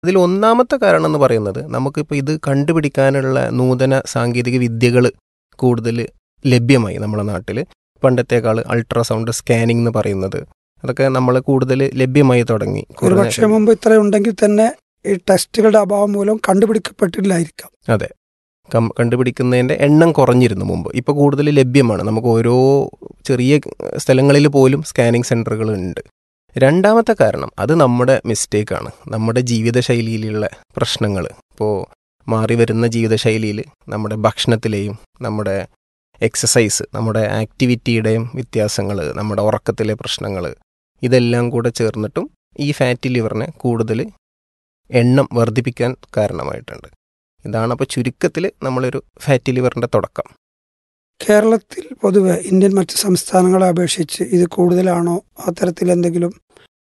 അതിൽ ഒന്നാമത്തെ കാരണം എന്ന് പറയുന്നത് നമുക്കിപ്പോൾ ഇത് കണ്ടുപിടിക്കാനുള്ള നൂതന സാങ്കേതിക വിദ്യകൾ കൂടുതൽ ലഭ്യമായി നമ്മുടെ നാട്ടിൽ പണ്ടത്തേക്കാൾ അൾട്രാസൗണ്ട് സ്കാനിംഗ് എന്ന് പറയുന്നത് അതൊക്കെ നമ്മൾ കൂടുതൽ ലഭ്യമായി തുടങ്ങി ഒരു പക്ഷേ മുമ്പ് ഇത്ര ഉണ്ടെങ്കിൽ തന്നെ ഈ ടെസ്റ്റുകളുടെ അഭാവം മൂലം കണ്ടുപിടിക്കപ്പെട്ടില്ലായിരിക്കാം അതെ കം കണ്ടുപിടിക്കുന്നതിൻ്റെ എണ്ണം കുറഞ്ഞിരുന്നു മുമ്പ് ഇപ്പോൾ കൂടുതൽ ലഭ്യമാണ് നമുക്ക് ഓരോ ചെറിയ സ്ഥലങ്ങളിൽ പോലും സ്കാനിങ് സെൻറ്ററുകൾ ഉണ്ട് രണ്ടാമത്തെ കാരണം അത് നമ്മുടെ മിസ്റ്റേക്കാണ് നമ്മുടെ ജീവിതശൈലിയിലുള്ള പ്രശ്നങ്ങൾ ഇപ്പോൾ മാറി വരുന്ന ജീവിതശൈലിയിൽ നമ്മുടെ ഭക്ഷണത്തിലെയും നമ്മുടെ എക്സസൈസ് നമ്മുടെ ആക്ടിവിറ്റിയുടെയും വ്യത്യാസങ്ങൾ നമ്മുടെ ഉറക്കത്തിലെ പ്രശ്നങ്ങൾ ഇതെല്ലാം കൂടെ ചേർന്നിട്ടും ഈ ഫാറ്റി ലിവറിനെ കൂടുതൽ എണ്ണം വർദ്ധിപ്പിക്കാൻ കാരണമായിട്ടുണ്ട് ഇതാണ് അപ്പോൾ ചുരുക്കത്തിൽ നമ്മളൊരു ഫാറ്റി ലിവറിൻ്റെ തുടക്കം കേരളത്തിൽ പൊതുവെ ഇന്ത്യൻ മറ്റ് സംസ്ഥാനങ്ങളെ അപേക്ഷിച്ച് ഇത് കൂടുതലാണോ അത്തരത്തിൽ എന്തെങ്കിലും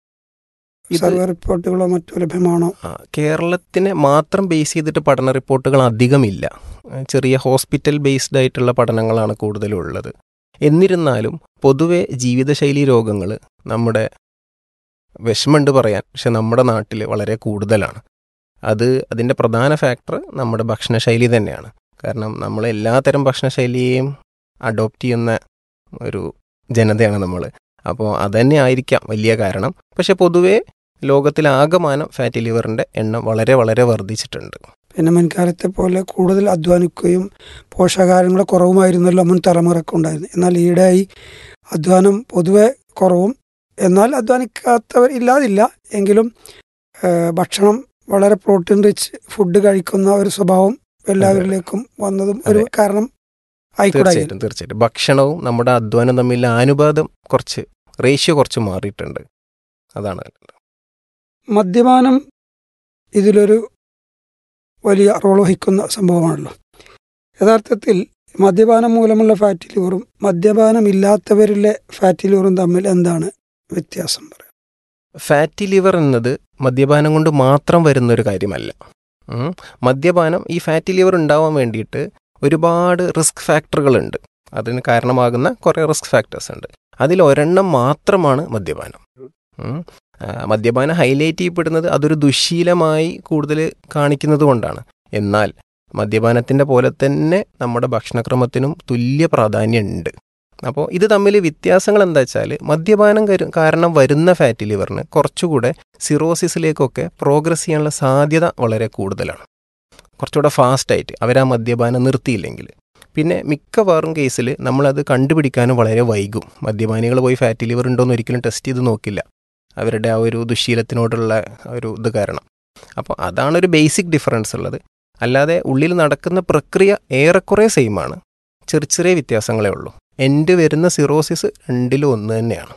ഇത് സർവേ റിപ്പോർട്ടുകളോ മറ്റോ ലഭ്യമാണോ ആ, കേരളത്തിനെ മാത്രം ബേസ് ചെയ്തിട്ട് പഠന റിപ്പോർട്ടുകൾ അധികമില്ല ആ, ചെറിയ ഹോസ്പിറ്റൽ ബേസ്ഡ് ആയിട്ടുള്ള പഠനങ്ങളാണ് കൂടുതലും ഉള്ളത് എന്നിരുന്നാലും പൊതുവെ ജീവിതശൈലി രോഗങ്ങൾ നമ്മുടെ വിഷമമുണ്ട് പറയാൻ പക്ഷെ നമ്മുടെ നാട്ടിൽ വളരെ കൂടുതലാണ് അത് അതിൻ്റെ പ്രധാന ഫാക്ടർ നമ്മുടെ ഭക്ഷണശൈലി തന്നെയാണ് കാരണം നമ്മൾ എല്ലാത്തരം ഭക്ഷണശൈലിയെയും അഡോപ്റ്റ് ചെയ്യുന്ന ഒരു ജനതയാണ് നമ്മൾ അപ്പോൾ അതന്നെ ആയിരിക്കാം വലിയ കാരണം പക്ഷെ പൊതുവേ ലോകത്തിലാകമാനം ഫാറ്റി ലിവറിൻ്റെ എണ്ണം വളരെ വളരെ വർദ്ധിച്ചിട്ടുണ്ട് പിന്നെ മുൻകാലത്തെ പോലെ കൂടുതൽ അധ്വാനിക്കുകയും പോഷകാഹാരങ്ങളുടെ കുറവുമായിരുന്നല്ലോ മുൻ തലമുറക്ക് ഉണ്ടായിരുന്നത് എന്നാൽ ഈയിടെയായി അധ്വാനം പൊതുവെ കുറവും എന്നാൽ അധ്വാനിക്കാത്തവർ ഇല്ലാതില്ല എങ്കിലും ഏഹ്, ഭക്ഷണം വളരെ പ്രോട്ടീൻ റിച്ച് ഫുഡ് കഴിക്കുന്ന ഒരു സ്വഭാവം എല്ലാവരിലേക്കും വന്നതും ഒരു അതെ. കാരണം ആയിക്കൂടായി തീർച്ചയായിട്ടും തീർച്ചയായിട്ടും ഭക്ഷണവും നമ്മുടെ അധ്വാനം തമ്മിൽ അനുപാതം കുറച്ച് റേഷ്യോ കുറച്ച് മാറിയിട്ടുണ്ട് അതാണ് മദ്യപാനം ഇതിലൊരു വലിയ റോൾ വഹിക്കുന്ന സംഭവമാണല്ലോ യഥാർത്ഥത്തിൽ മദ്യപാനം മൂലമുള്ള ഫാറ്റി ലിവറും മദ്യപാനമില്ലാത്തവരിലെ ഫാറ്റി ലിവറും തമ്മിൽ എന്താണ് വ്യത്യാസം പറയാം ഫാറ്റി ലിവർ എന്നത് മദ്യപാനം കൊണ്ട് മാത്രം വരുന്ന ഒരു കാര്യമല്ല ഉം. മദ്യപാനം ഈ ഫാറ്റി ലിവർ ഉണ്ടാവാൻ വേണ്ടിയിട്ട് ഒരുപാട് റിസ്ക് ഫാക്ടറുകളുണ്ട് അതിന് കാരണമാകുന്ന കുറേ റിസ്ക് ഫാക്ടേഴ്സ് ഉണ്ട് അതിൽ ഒരെണ്ണം മാത്രമാണ് മദ്യപാനം ഉം. ആ, മദ്യപാനം ഹൈലൈറ്റ് ചെയ്യപ്പെടുന്നത് അതൊരു ദുശീലമായി കൂടുതൽ കാണിക്കുന്നത് കൊണ്ടാണ് എന്നാൽ മദ്യപാനത്തിൻ്റെ പോലെ തന്നെ നമ്മുടെ ഭക്ഷണക്രമത്തിനും തുല്യ പ്രാധാന്യമുണ്ട് അപ്പോൾ ഇത് തമ്മിൽ വ്യത്യാസങ്ങൾ എന്താ വെച്ചാൽ മദ്യപാനം കരു- കാരണം വരുന്ന ഫാറ്റി ലിവറിന് കുറച്ചുകൂടെ സിറോസിസിലേക്കൊക്കെ പ്രോഗ്രസ് ചെയ്യാനുള്ള സാധ്യത വളരെ കൂടുതലാണ് കുറച്ചുകൂടെ ഫാസ്റ്റായിട്ട് അവരാ മദ്യപാനം നിർത്തിയില്ലെങ്കിൽ പിന്നെ മിക്കവാറും കേസിൽ നമ്മളത് കണ്ടുപിടിക്കാനും വളരെ വൈകും മദ്യപാനികൾ പോയി ഫാറ്റി ലിവർ ഉണ്ടോയെന്ന് ഒരിക്കലും ടെസ്റ്റ് ചെയ്ത് നോക്കില്ല അവരുടെ ആ ഒരു ദുശീലത്തിനോടുള്ള ഒരു ഇത് കാരണം അപ്പോൾ അതാണ് ഒരു ബേസിക് ഡിഫറൻസ് ഉള്ളത് അല്ലാതെ ഉള്ളിൽ നടക്കുന്ന പ്രക്രിയ ഏറെക്കുറെ സെയിമാണ് ചെറിയ ചെറിയ വ്യത്യാസങ്ങളേ ഉള്ളൂ എൻ്റെ വരുന്ന സിറോസിസ് രണ്ടിലും ഒന്ന് തന്നെയാണ്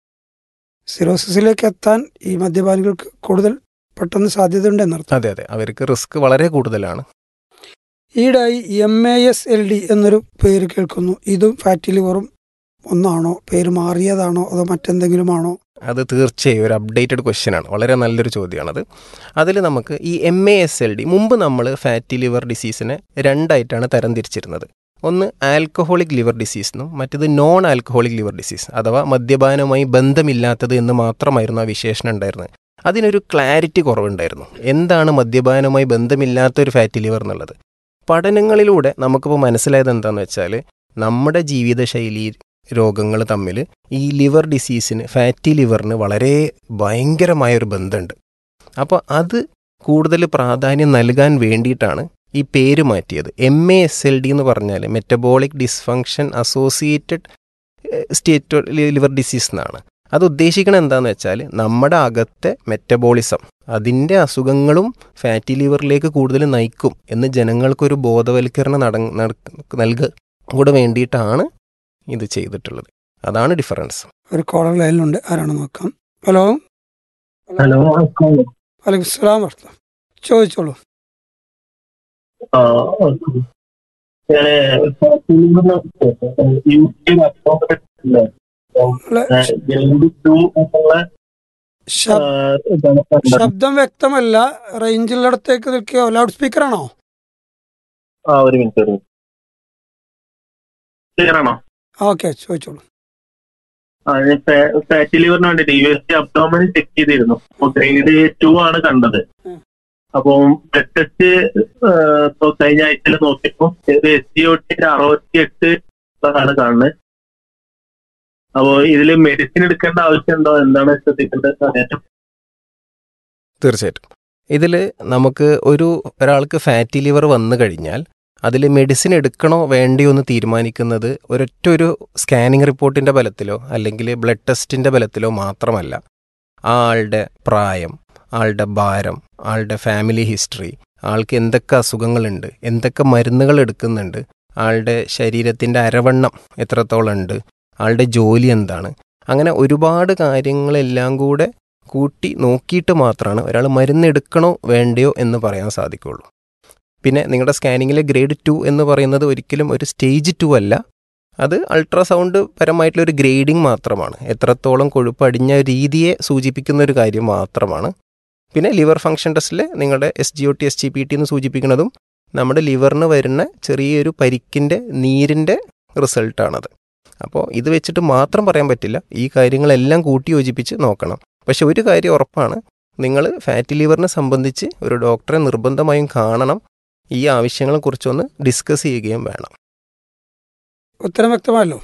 സിറോസിസിലേക്ക് എത്താൻ ഈ മദ്യപാനികൾക്ക് കൂടുതൽ പെട്ടെന്ന് സാധ്യതയുണ്ട് എന്നർത്ഥം അതെ അതെ അവർക്ക് റിസ്ക് വളരെ കൂടുതലാണ് ഈയിടെയായി M A S L D എന്നൊരു പേര് കേൾക്കുന്നു ഇതും ഫാറ്റി ലിവറും ഒന്നാണോ പേര് മാറിയതാണോ അതോ മറ്റെന്തെങ്കിലുമാണോ അത് തീർച്ചയായും ഒരു അപ്ഡേറ്റഡ് ക്വസ്റ്റ്യൻ ആണ് വളരെ നല്ലൊരു ചോദ്യമാണത് അതിൽ നമുക്ക് ഈ M A S L D മുമ്പ് നമ്മൾ ഫാറ്റി ലിവർ ഡിസീസിനെ രണ്ടായിട്ടാണ് തരംതിരിച്ചിരുന്നത് ഒന്ന് ആൽക്കഹോളിക് ലിവർ ഡിസീസ് എന്നും മറ്റേത് നോൺ ആൽക്കഹോളിക് ലിവർ ഡിസീസ് അഥവാ മദ്യപാനവുമായി ബന്ധമില്ലാത്തത് എന്ന് മാത്രമായിരുന്നു ആ വിശേഷണം ഉണ്ടായിരുന്നത് അതിനൊരു ക്ലാരിറ്റി കുറവുണ്ടായിരുന്നു എന്താണ് മദ്യപാനവുമായി ബന്ധമില്ലാത്ത ഒരു ഫാറ്റി ലിവർ എന്നുള്ളത് പഠനങ്ങളിലൂടെ നമുക്കിപ്പോൾ മനസ്സിലായത് എന്താണെന്ന് വെച്ചാൽ നമ്മുടെ ജീവിതശൈലി രോഗങ്ങൾ തമ്മിൽ ഈ ലിവർ ഡിസീസിന് ഫാറ്റി ലിവറിന് വളരെ ഭയങ്കരമായൊരു ബന്ധമുണ്ട് അപ്പോൾ അത് കൂടുതൽ പ്രാധാന്യം നൽകാൻ വേണ്ടിയിട്ടാണ് ഈ പേര് മാറ്റിയത് M A S L D എന്ന് പറഞ്ഞാൽ metabolic dysfunction associated state liver disease എന്നാണ് അത് ഉദ്ദേശിക്കുന്നത് എന്താണെന്ന് വെച്ചാൽ നമ്മുടെ അകത്തെ മെറ്റബോളിസം അതിൻ്റെ അസുഖങ്ങളും ഫാറ്റി ലിവറിലേക്ക് കൂടുതൽ നയിക്കും എന്ന് ജനങ്ങൾക്കൊരു ബോധവൽക്കരണം നട നട- നൽകുക കൂടെ വേണ്ടിയിട്ടാണ് ഇത് ചെയ്തിട്ടുള്ളത് അതാണ് ഡിഫറൻസ് ഒരു കോളർ ലൈനിലുണ്ട് ആരാണ് നോക്കാം ഹലോ ഹലോ വലൈക്കും സ്ലാം വർത്ത ചോദിച്ചോളൂ ആ ഓക്കെ ഞാന് യൂട്യൂബ് അക്കൗണ്ട് നിങ്ങളെ ജനുവരി ടു എന്നുള്ള ശബ്- ശബ്ദം വ്യക്തമല്ല റേഞ്ചുള്ളിടത്തേക്ക് നിൽക്കുകയോ ലൗഡ് സ്പീക്കർ ആണോ ആ ഒരു മിനിറ്റ് ഒരു മിനിറ്റ് ക്ലിയർ ആണോ ഓക്കെ ചോദിച്ചോളൂ ആ ഞാൻ ഫാറ്റി ലിവറിന് വേണ്ടിട്ട് U S D abdomen check ചെയ്തിരുന്നു ഗ്രേഡ് ടു ആണ് കണ്ടത് ഉം. അപ്പം ബ്ലഡ് ടെസ്റ്റ് ഇപ്പൊ കഴിഞ്ഞ ആഴ്ചയിൽ നോക്കിയപ്പോ ഒരു എസ് സി ഒ ടി അറുപത്തി എട്ട് ആണ് കാണുന്നത് അപ്പോ ഇതില് മെഡിസിൻ എടുക്കേണ്ട ആവശ്യമുണ്ടോ എന്താണ് ശ്രദ്ധിക്കേണ്ടത് അറിയാൻ തീർച്ചയായിട്ടും ഇതിൽ നമുക്ക് ഒരു ഒരാൾക്ക് ഫാറ്റി ലിവർ വന്നു കഴിഞ്ഞാൽ അതിൽ മെഡിസിൻ എടുക്കണോ വേണ്ടയോ എന്ന് തീരുമാനിക്കുന്നത് ഒരൊറ്റ ഒരു സ്കാനിങ് റിപ്പോർട്ടിൻ്റെ ബലത്തിലോ അല്ലെങ്കിൽ ബ്ലഡ് ടെസ്റ്റിൻ്റെ ബലത്തിലോ മാത്രമല്ല ആ ആളുടെ പ്രായം ആളുടെ ഭാരം ആളുടെ ഫാമിലി ഹിസ്റ്ററി ആൾക്ക് എന്തൊക്കെ അസുഖങ്ങളുണ്ട് എന്തൊക്കെ മരുന്നുകൾ എടുക്കുന്നുണ്ട് ആളുടെ ശരീരത്തിൻ്റെ അരവണ്ണം എത്രത്തോളം ഉണ്ട് ആളുടെ ജോലി എന്താണ് അങ്ങനെ ഒരുപാട് കാര്യങ്ങളെല്ലാം കൂടെ കൂട്ടി നോക്കിയിട്ട് മാത്രമാണ് ഒരാൾ മരുന്ന് എടുക്കണോ വേണ്ടയോ എന്ന് പറയാൻ സാധിക്കുള്ളൂ പിന്നെ നിങ്ങളുടെ സ്കാനിങ്ങിലെ ഗ്രേഡ് ടു എന്ന് പറയുന്നത് ഒരിക്കലും ഒരു സ്റ്റേജ് ടു അല്ല അത് അൾട്രാസൗണ്ട് പരമായിട്ടുള്ള ഒരു ഗ്രേഡിംഗ് മാത്രമാണ് എത്രത്തോളം കൊഴുപ്പ് അടിഞ്ഞ രീതിയെ സൂചിപ്പിക്കുന്ന ഒരു കാര്യം മാത്രമാണ് പിന്നെ ലിവർ ഫംഗ്ഷൻ ടെസ്റ്റിൽ നിങ്ങളുടെ S G O T S G P T എന്ന് സൂചിപ്പിക്കുന്നതും നമ്മുടെ ലിവറിന് വരുന്ന ചെറിയൊരു പരിക്കിൻ്റെ നീരിൻ്റെ റിസൾട്ടാണത് അപ്പോൾ ഇത് വെച്ചിട്ട് മാത്രം പറയാൻ പറ്റില്ല ഈ കാര്യങ്ങളെല്ലാം കൂട്ടി യോജിപ്പിച്ച് നോക്കണം പക്ഷെ ഒരു കാര്യം ഉറപ്പാണ് നിങ്ങൾ ഫാറ്റി ലിവറിനെ സംബന്ധിച്ച് ഒരു ഡോക്ടറെ നിർബന്ധമായും കാണണം ഈ ആവശ്യങ്ങളെക്കുറിച്ചൊന്ന് ഡിസ്കസ് ചെയ്യുകയും വേണം ഉത്തരം വ്യക്തമായല്ലോ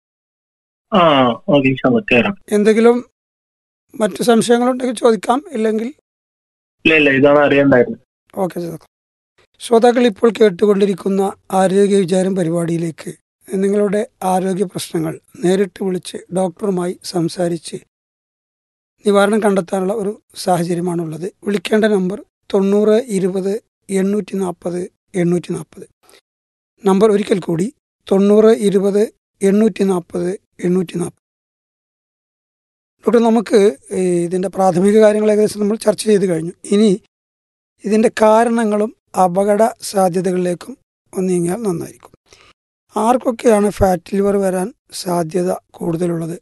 ആ ഓക്കെ കയറാം എന്തെങ്കിലും മറ്റു സംശയങ്ങളുണ്ടെങ്കിൽ ചോദിക്കാം ഇല്ലെങ്കിൽ ഇല്ല ഇല്ല ഇതാണ് അറിയണ്ടായിരുന്നത് ഓക്കെ ചേർക്കാം ശ്രോതാക്കൾ ഇപ്പോൾ കേട്ടുകൊണ്ടിരിക്കുന്ന ആരോഗ്യ വിചാരം പരിപാടിയിലേക്ക് നിങ്ങളുടെ ആരോഗ്യ പ്രശ്നങ്ങൾ നേരിട്ട് വിളിച്ച് ഡോക്ടറുമായി സംസാരിച്ച് നിവാരണം കണ്ടെത്താനുള്ള ഒരു സാഹചര്യമാണുള്ളത് വിളിക്കേണ്ട നമ്പർ തൊണ്ണൂറ് ഇരുപത് എണ്ണൂറ്റി നാൽപ്പത് എണ്ണൂറ്റി നാൽപ്പത് നമ്പർ ഒരിക്കൽ കൂടി തൊണ്ണൂറ് ഇരുപത് എണ്ണൂറ്റി നാൽപ്പത് എണ്ണൂറ്റി നാൽപ്പത് ഡോക്ടർ നമുക്ക് ഈ ഇതിൻ്റെ പ്രാഥമിക കാര്യങ്ങൾ ഏകദേശം നമ്മൾ ചർച്ച ചെയ്ത് കഴിഞ്ഞു ഇനി ഇതിൻ്റെ കാരണങ്ങളും അപകട സാധ്യതകളിലേക്കും ഒന്ന് നീങ്ങിയാൽ നന്നായിരിക്കും ആർക്കൊക്കെയാണ് ഫാറ്റ് ലിവർ വരാൻ സാധ്യത കൂടുതലുള്ളത്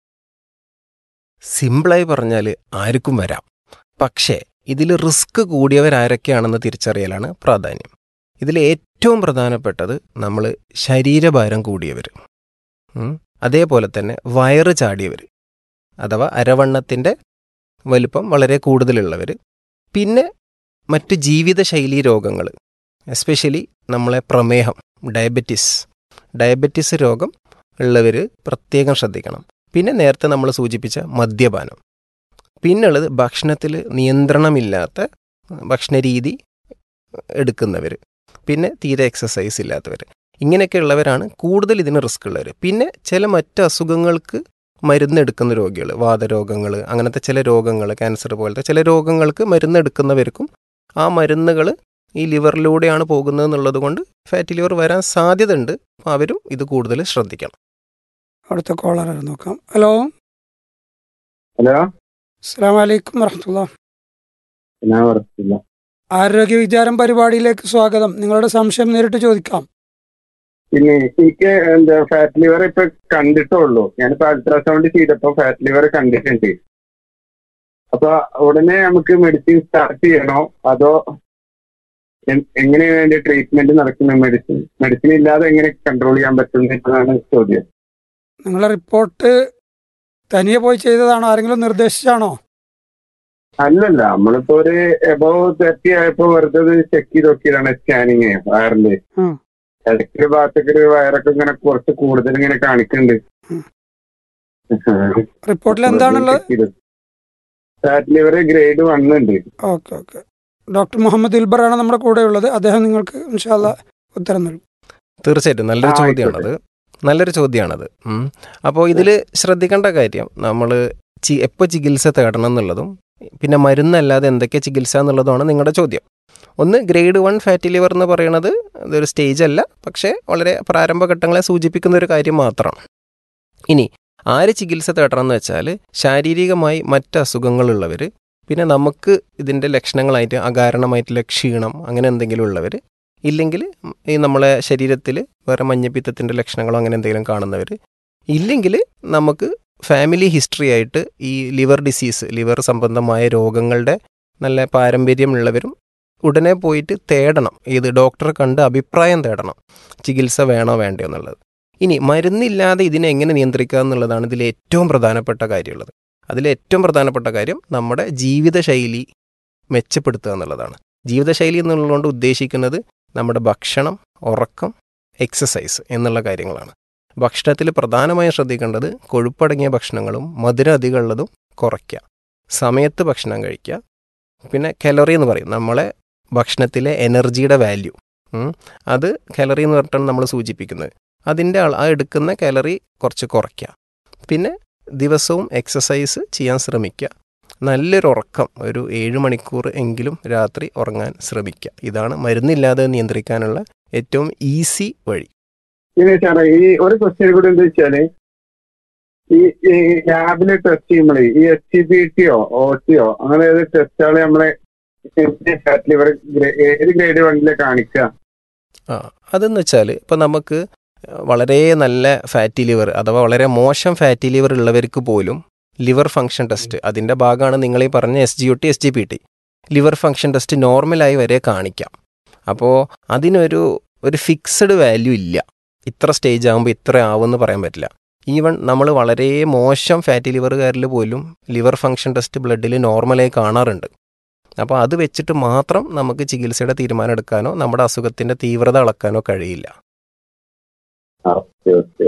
സിമ്പിളായി പറഞ്ഞാൽ ആർക്കും വരാം പക്ഷേ ഇതിൽ റിസ്ക് കൂടിയവരാരൊക്കെയാണെന്ന് തിരിച്ചറിയലാണ് പ്രാധാന്യം ഇതിൽ ഏറ്റവും പ്രധാനപ്പെട്ടത് നമ്മൾ ശരീരഭാരം കൂടിയവർ ഉം. അതേപോലെ തന്നെ വയറ് ചാടിയവർ അഥവാ അരവണ്ണത്തിൻ്റെ വലിപ്പം വളരെ കൂടുതലുള്ളവർ പിന്നെ മറ്റ് ജീവിതശൈലീ രോഗങ്ങൾ എസ്പെഷ്യലി നമ്മളെ പ്രമേഹം ഡയബറ്റിസ് ഡയബറ്റിസ് രോഗം ഉള്ളവർ പ്രത്യേകം ശ്രദ്ധിക്കണം പിന്നെ നേരത്തെ നമ്മൾ സൂചിപ്പിച്ച മദ്യപാനം പിന്നുള്ളത് ഭക്ഷണത്തിൽ നിയന്ത്രണമില്ലാത്ത ഭക്ഷണരീതി എടുക്കുന്നവർ പിന്നെ തീരെ എക്സസൈസ് ഇല്ലാത്തവർ ഇങ്ങനെയൊക്കെയുള്ളവരാണ് കൂടുതൽ ഇതിന് റിസ്ക് ഉള്ളവർ പിന്നെ ചില മറ്റ് അസുഖങ്ങൾക്ക് മരുന്നെടുക്കുന്ന രോഗികൾ വാതരോഗങ്ങൾ അങ്ങനത്തെ ചില രോഗങ്ങൾ ക്യാൻസർ പോലത്തെ ചില രോഗങ്ങൾക്ക് മരുന്നെടുക്കുന്നവർക്കും ആ മരുന്നുകൾ ഈ ലിവറിലൂടെയാണ് പോകുന്നത് എന്നുള്ളത് കൊണ്ട് ഫാറ്റി ലിവർ വരാൻ സാധ്യത ഉണ്ട് അപ്പോൾ അവരും ഇത് കൂടുതൽ ശ്രദ്ധിക്കണം അടുത്ത കോളർ നോക്കാം ഹലോ ഹലോ അസ്സാം വലൈക്കും വറഹമുല്ല ഞാൻ ഉറപ്പില്ല ആരോഗ്യ വിചാരം പരിപാടിയിലേക്ക് സ്വാഗതം നിങ്ങളുടെ സംശയം നേരിട്ട് ചോദിക്കാം പിന്നെ എനിക്ക് എന്താ ഫാറ്റ് ലിവർ ഇപ്പൊ കണ്ടിട്ടുള്ളൂ ഞാനിപ്പോ അൾട്രാസൗണ്ട് ചെയ്തപ്പോ ഫാറ്റ് ലിവർ കണ്ടിട്ടുണ്ട് അപ്പൊ ഉടനെ നമുക്ക് മെഡിസിൻ സ്റ്റാർട്ട് ചെയ്യണോ അതോ എ- എങ്ങനെ വേണ്ടി ട്രീറ്റ്മെന്റ് നടക്കുന്ന മെഡിസിൻ മെഡിസിൻ ഇല്ലാതെ എങ്ങനെ കൺട്രോൾ ചെയ്യാൻ പറ്റും എന്നതാണ് ചോദ്യം നിങ്ങളുടെ റിപ്പോർട്ട് തനിയെ പോയി ചെയ്തതാണോ ആരെങ്കിലും നിർദ്ദേശിച്ചാണോ അല്ലല്ല നമ്മളിപ്പോ ഒരു എബോവ് തേർട്ടി ആയപ്പോ വെറുതെ ചെക്ക് ചെയ്ത് നോക്കിയതാണ് സ്കാനിങ് വയറിന്റെ ഉം. ഇടയ്ക്ക് ഭാഗത്തൊക്കെ ഒരു വയറൊക്കെ ഇങ്ങനെ കുറച്ച് കൂടുതൽ ഇങ്ങനെ കാണിക്കുന്നുണ്ട് ഉം. റിപ്പോർട്ടിൽ എന്താണുള്ളത് ഫാറ്റ് ലിവർ ഗ്രേഡ് വൺ ഉണ്ട് ഓക്കെ ഓക്കെ ഡോക്ടർ മുഹമ്മദ് ഇൽബറാണ് നമ്മുടെ കൂടെയുള്ളത് അദ്ദേഹം നിങ്ങൾക്ക് ഇൻഷാല്ല ഉത്തരം നൽകും തീർച്ചയായിട്ടും നല്ലൊരു ആ, ചോദ്യമാണത് നല്ലൊരു ചോദ്യമാണത് ഉം. അപ്പോൾ ഇതിൽ ശ്രദ്ധിക്കേണ്ട കാര്യം നമ്മൾ ചി എപ്പോൾ ചികിത്സ തേടണം എന്നുള്ളതും പിന്നെ മരുന്നല്ലാതെ എന്തൊക്കെ ചികിത്സ എന്നുള്ളതുമാണ് നിങ്ങളുടെ ചോദ്യം ഒന്ന് ഗ്രേഡ് വൺ ഫാറ്റി ലിവർ എന്ന് പറയുന്നത് ഇതൊരു സ്റ്റേജ് അല്ല പക്ഷേ വളരെ പ്രാരംഭഘട്ടങ്ങളെ സൂചിപ്പിക്കുന്ന ഒരു കാര്യം മാത്രമാണ് ഇനി ആര് ചികിത്സ തേടണം എന്ന് വെച്ചാൽ ശാരീരികമായി മറ്റ് അസുഖങ്ങളുള്ളവർ പിന്നെ നമുക്ക് ഇതിൻ്റെ ലക്ഷണങ്ങളായിട്ട് അകാരണമായിട്ടുള്ള ക്ഷീണം അങ്ങനെ എന്തെങ്കിലും ഉള്ളവർ ഇല്ലെങ്കിൽ ഈ നമ്മളെ ശരീരത്തിൽ വേറെ മഞ്ഞപ്പിത്തത്തിൻ്റെ ലക്ഷണങ്ങളോ അങ്ങനെ എന്തെങ്കിലും കാണുന്നവർ ഇല്ലെങ്കിൽ നമുക്ക് ഫാമിലി ഹിസ്റ്ററി ആയിട്ട് ഈ ലിവർ ഡിസീസ് ലിവർ സംബന്ധമായ രോഗങ്ങളുടെ നല്ല പാരമ്പര്യമുള്ളവരും ഉടനെ പോയിട്ട് തേടണം ഇത് ഡോക്ടറെ കണ്ട് അഭിപ്രായം തേടണം ചികിത്സ വേണോ വേണ്ടയോ എന്നുള്ളത് ഇനി മരുന്നില്ലാതെ ഇതിനെ എങ്ങനെ നിയന്ത്രിക്കുക എന്നുള്ളതാണ് ഇതിൽ ഏറ്റവും പ്രധാനപ്പെട്ട കാര്യമുള്ളത് അതിൽ ഏറ്റവും പ്രധാനപ്പെട്ട കാര്യം നമ്മുടെ ജീവിതശൈലി മെച്ചപ്പെടുത്തുക എന്നുള്ളതാണ് ജീവിതശൈലി എന്നുള്ളതുകൊണ്ട് ഉദ്ദേശിക്കുന്നത് നമ്മുടെ ഭക്ഷണം ഉറക്കം എക്സസൈസ് എന്നുള്ള കാര്യങ്ങളാണ് ഭക്ഷണത്തിൽ പ്രധാനമായും ശ്രദ്ധിക്കേണ്ടത് കൊഴുപ്പടങ്ങിയ ഭക്ഷണങ്ങളും മധുരം അധികമുള്ളതും കുറയ്ക്കുക സമയത്ത് ഭക്ഷണം കഴിക്കുക പിന്നെ കലോറി എന്ന് പറയും നമ്മളെ ഭക്ഷണത്തിലെ എനർജിയുടെ വാല്യൂ അത് കലറി എന്ന് പറഞ്ഞിട്ടാണ് നമ്മൾ സൂചിപ്പിക്കുന്നത് അതിൻ്റെ ആൾ ആ എടുക്കുന്ന കലറി കുറച്ച് കുറയ്ക്കുക പിന്നെ ദിവസവും എക്സസൈസ് ചെയ്യാൻ ശ്രമിക്കുക നല്ലൊരു ഉറക്കം ഒരു ഏഴ് മണിക്കൂർ എങ്കിലും രാത്രി ഉറങ്ങാൻ ശ്രമിക്കുക ഇതാണ് മരുന്നില്ലാതെ നിയന്ത്രിക്കാനുള്ള ഏറ്റവും ഈസി വഴി പിന്നെ സാറേ ഈ ഒരു ക്വസ്റ്റ്യൻ കൂടി എന്താ വെച്ചാല് ഈ ഈ ലാബില് ടെസ്റ്റ് ചെയ്യുമ്പോഴേ ഈ എസ് സി ബി ടിയോ ഒ ടിയോ അങ്ങനെ ഏത് ടെസ്റ്റുകൾ നമ്മളെ ഫാറ്റ് ലിവർ ഏത് ഗ്രേഡ് വണ്ണിലെ കാണിക്കുക ആ അതെന്ന് വെച്ചാൽ ഇപ്പോൾ നമുക്ക് വളരെ നല്ല ഫാറ്റി ലിവർ അഥവാ വളരെ മോശം ഫാറ്റി ലിവർ ഉള്ളവർക്ക് പോലും ലിവർ ഫംഗ്ഷൻ ടെസ്റ്റ് അതിൻ്റെ ഭാഗമാണ് നിങ്ങൾ ഈ പറഞ്ഞ S G O T S G P T liver function test നോർമലായി വരെ കാണിക്കാം അപ്പോൾ അതിനൊരു ഒരു ഫിക്സഡ് വാല്യൂ ഇല്ല ഇത്ര സ്റ്റേജ് ആകുമ്പോൾ ഇത്ര ആവുമെന്ന് പറയാൻ പറ്റില്ല ഈവൻ നമ്മൾ വളരെ മോശം ഫാറ്റി ലിവറുകാരിൽ പോലും ലിവർ ഫംഗ്ഷൻ ടെസ്റ്റ് ബ്ലഡിൽ നോർമലായി കാണാറുണ്ട് അപ്പോൾ അത് വെച്ചിട്ട് മാത്രം നമുക്ക് ചികിത്സയുടെ തീരുമാനം എടുക്കാനോ നമ്മുടെ അസുഖത്തിൻ്റെ തീവ്രത അളക്കാനോ കഴിയില്ല okay okay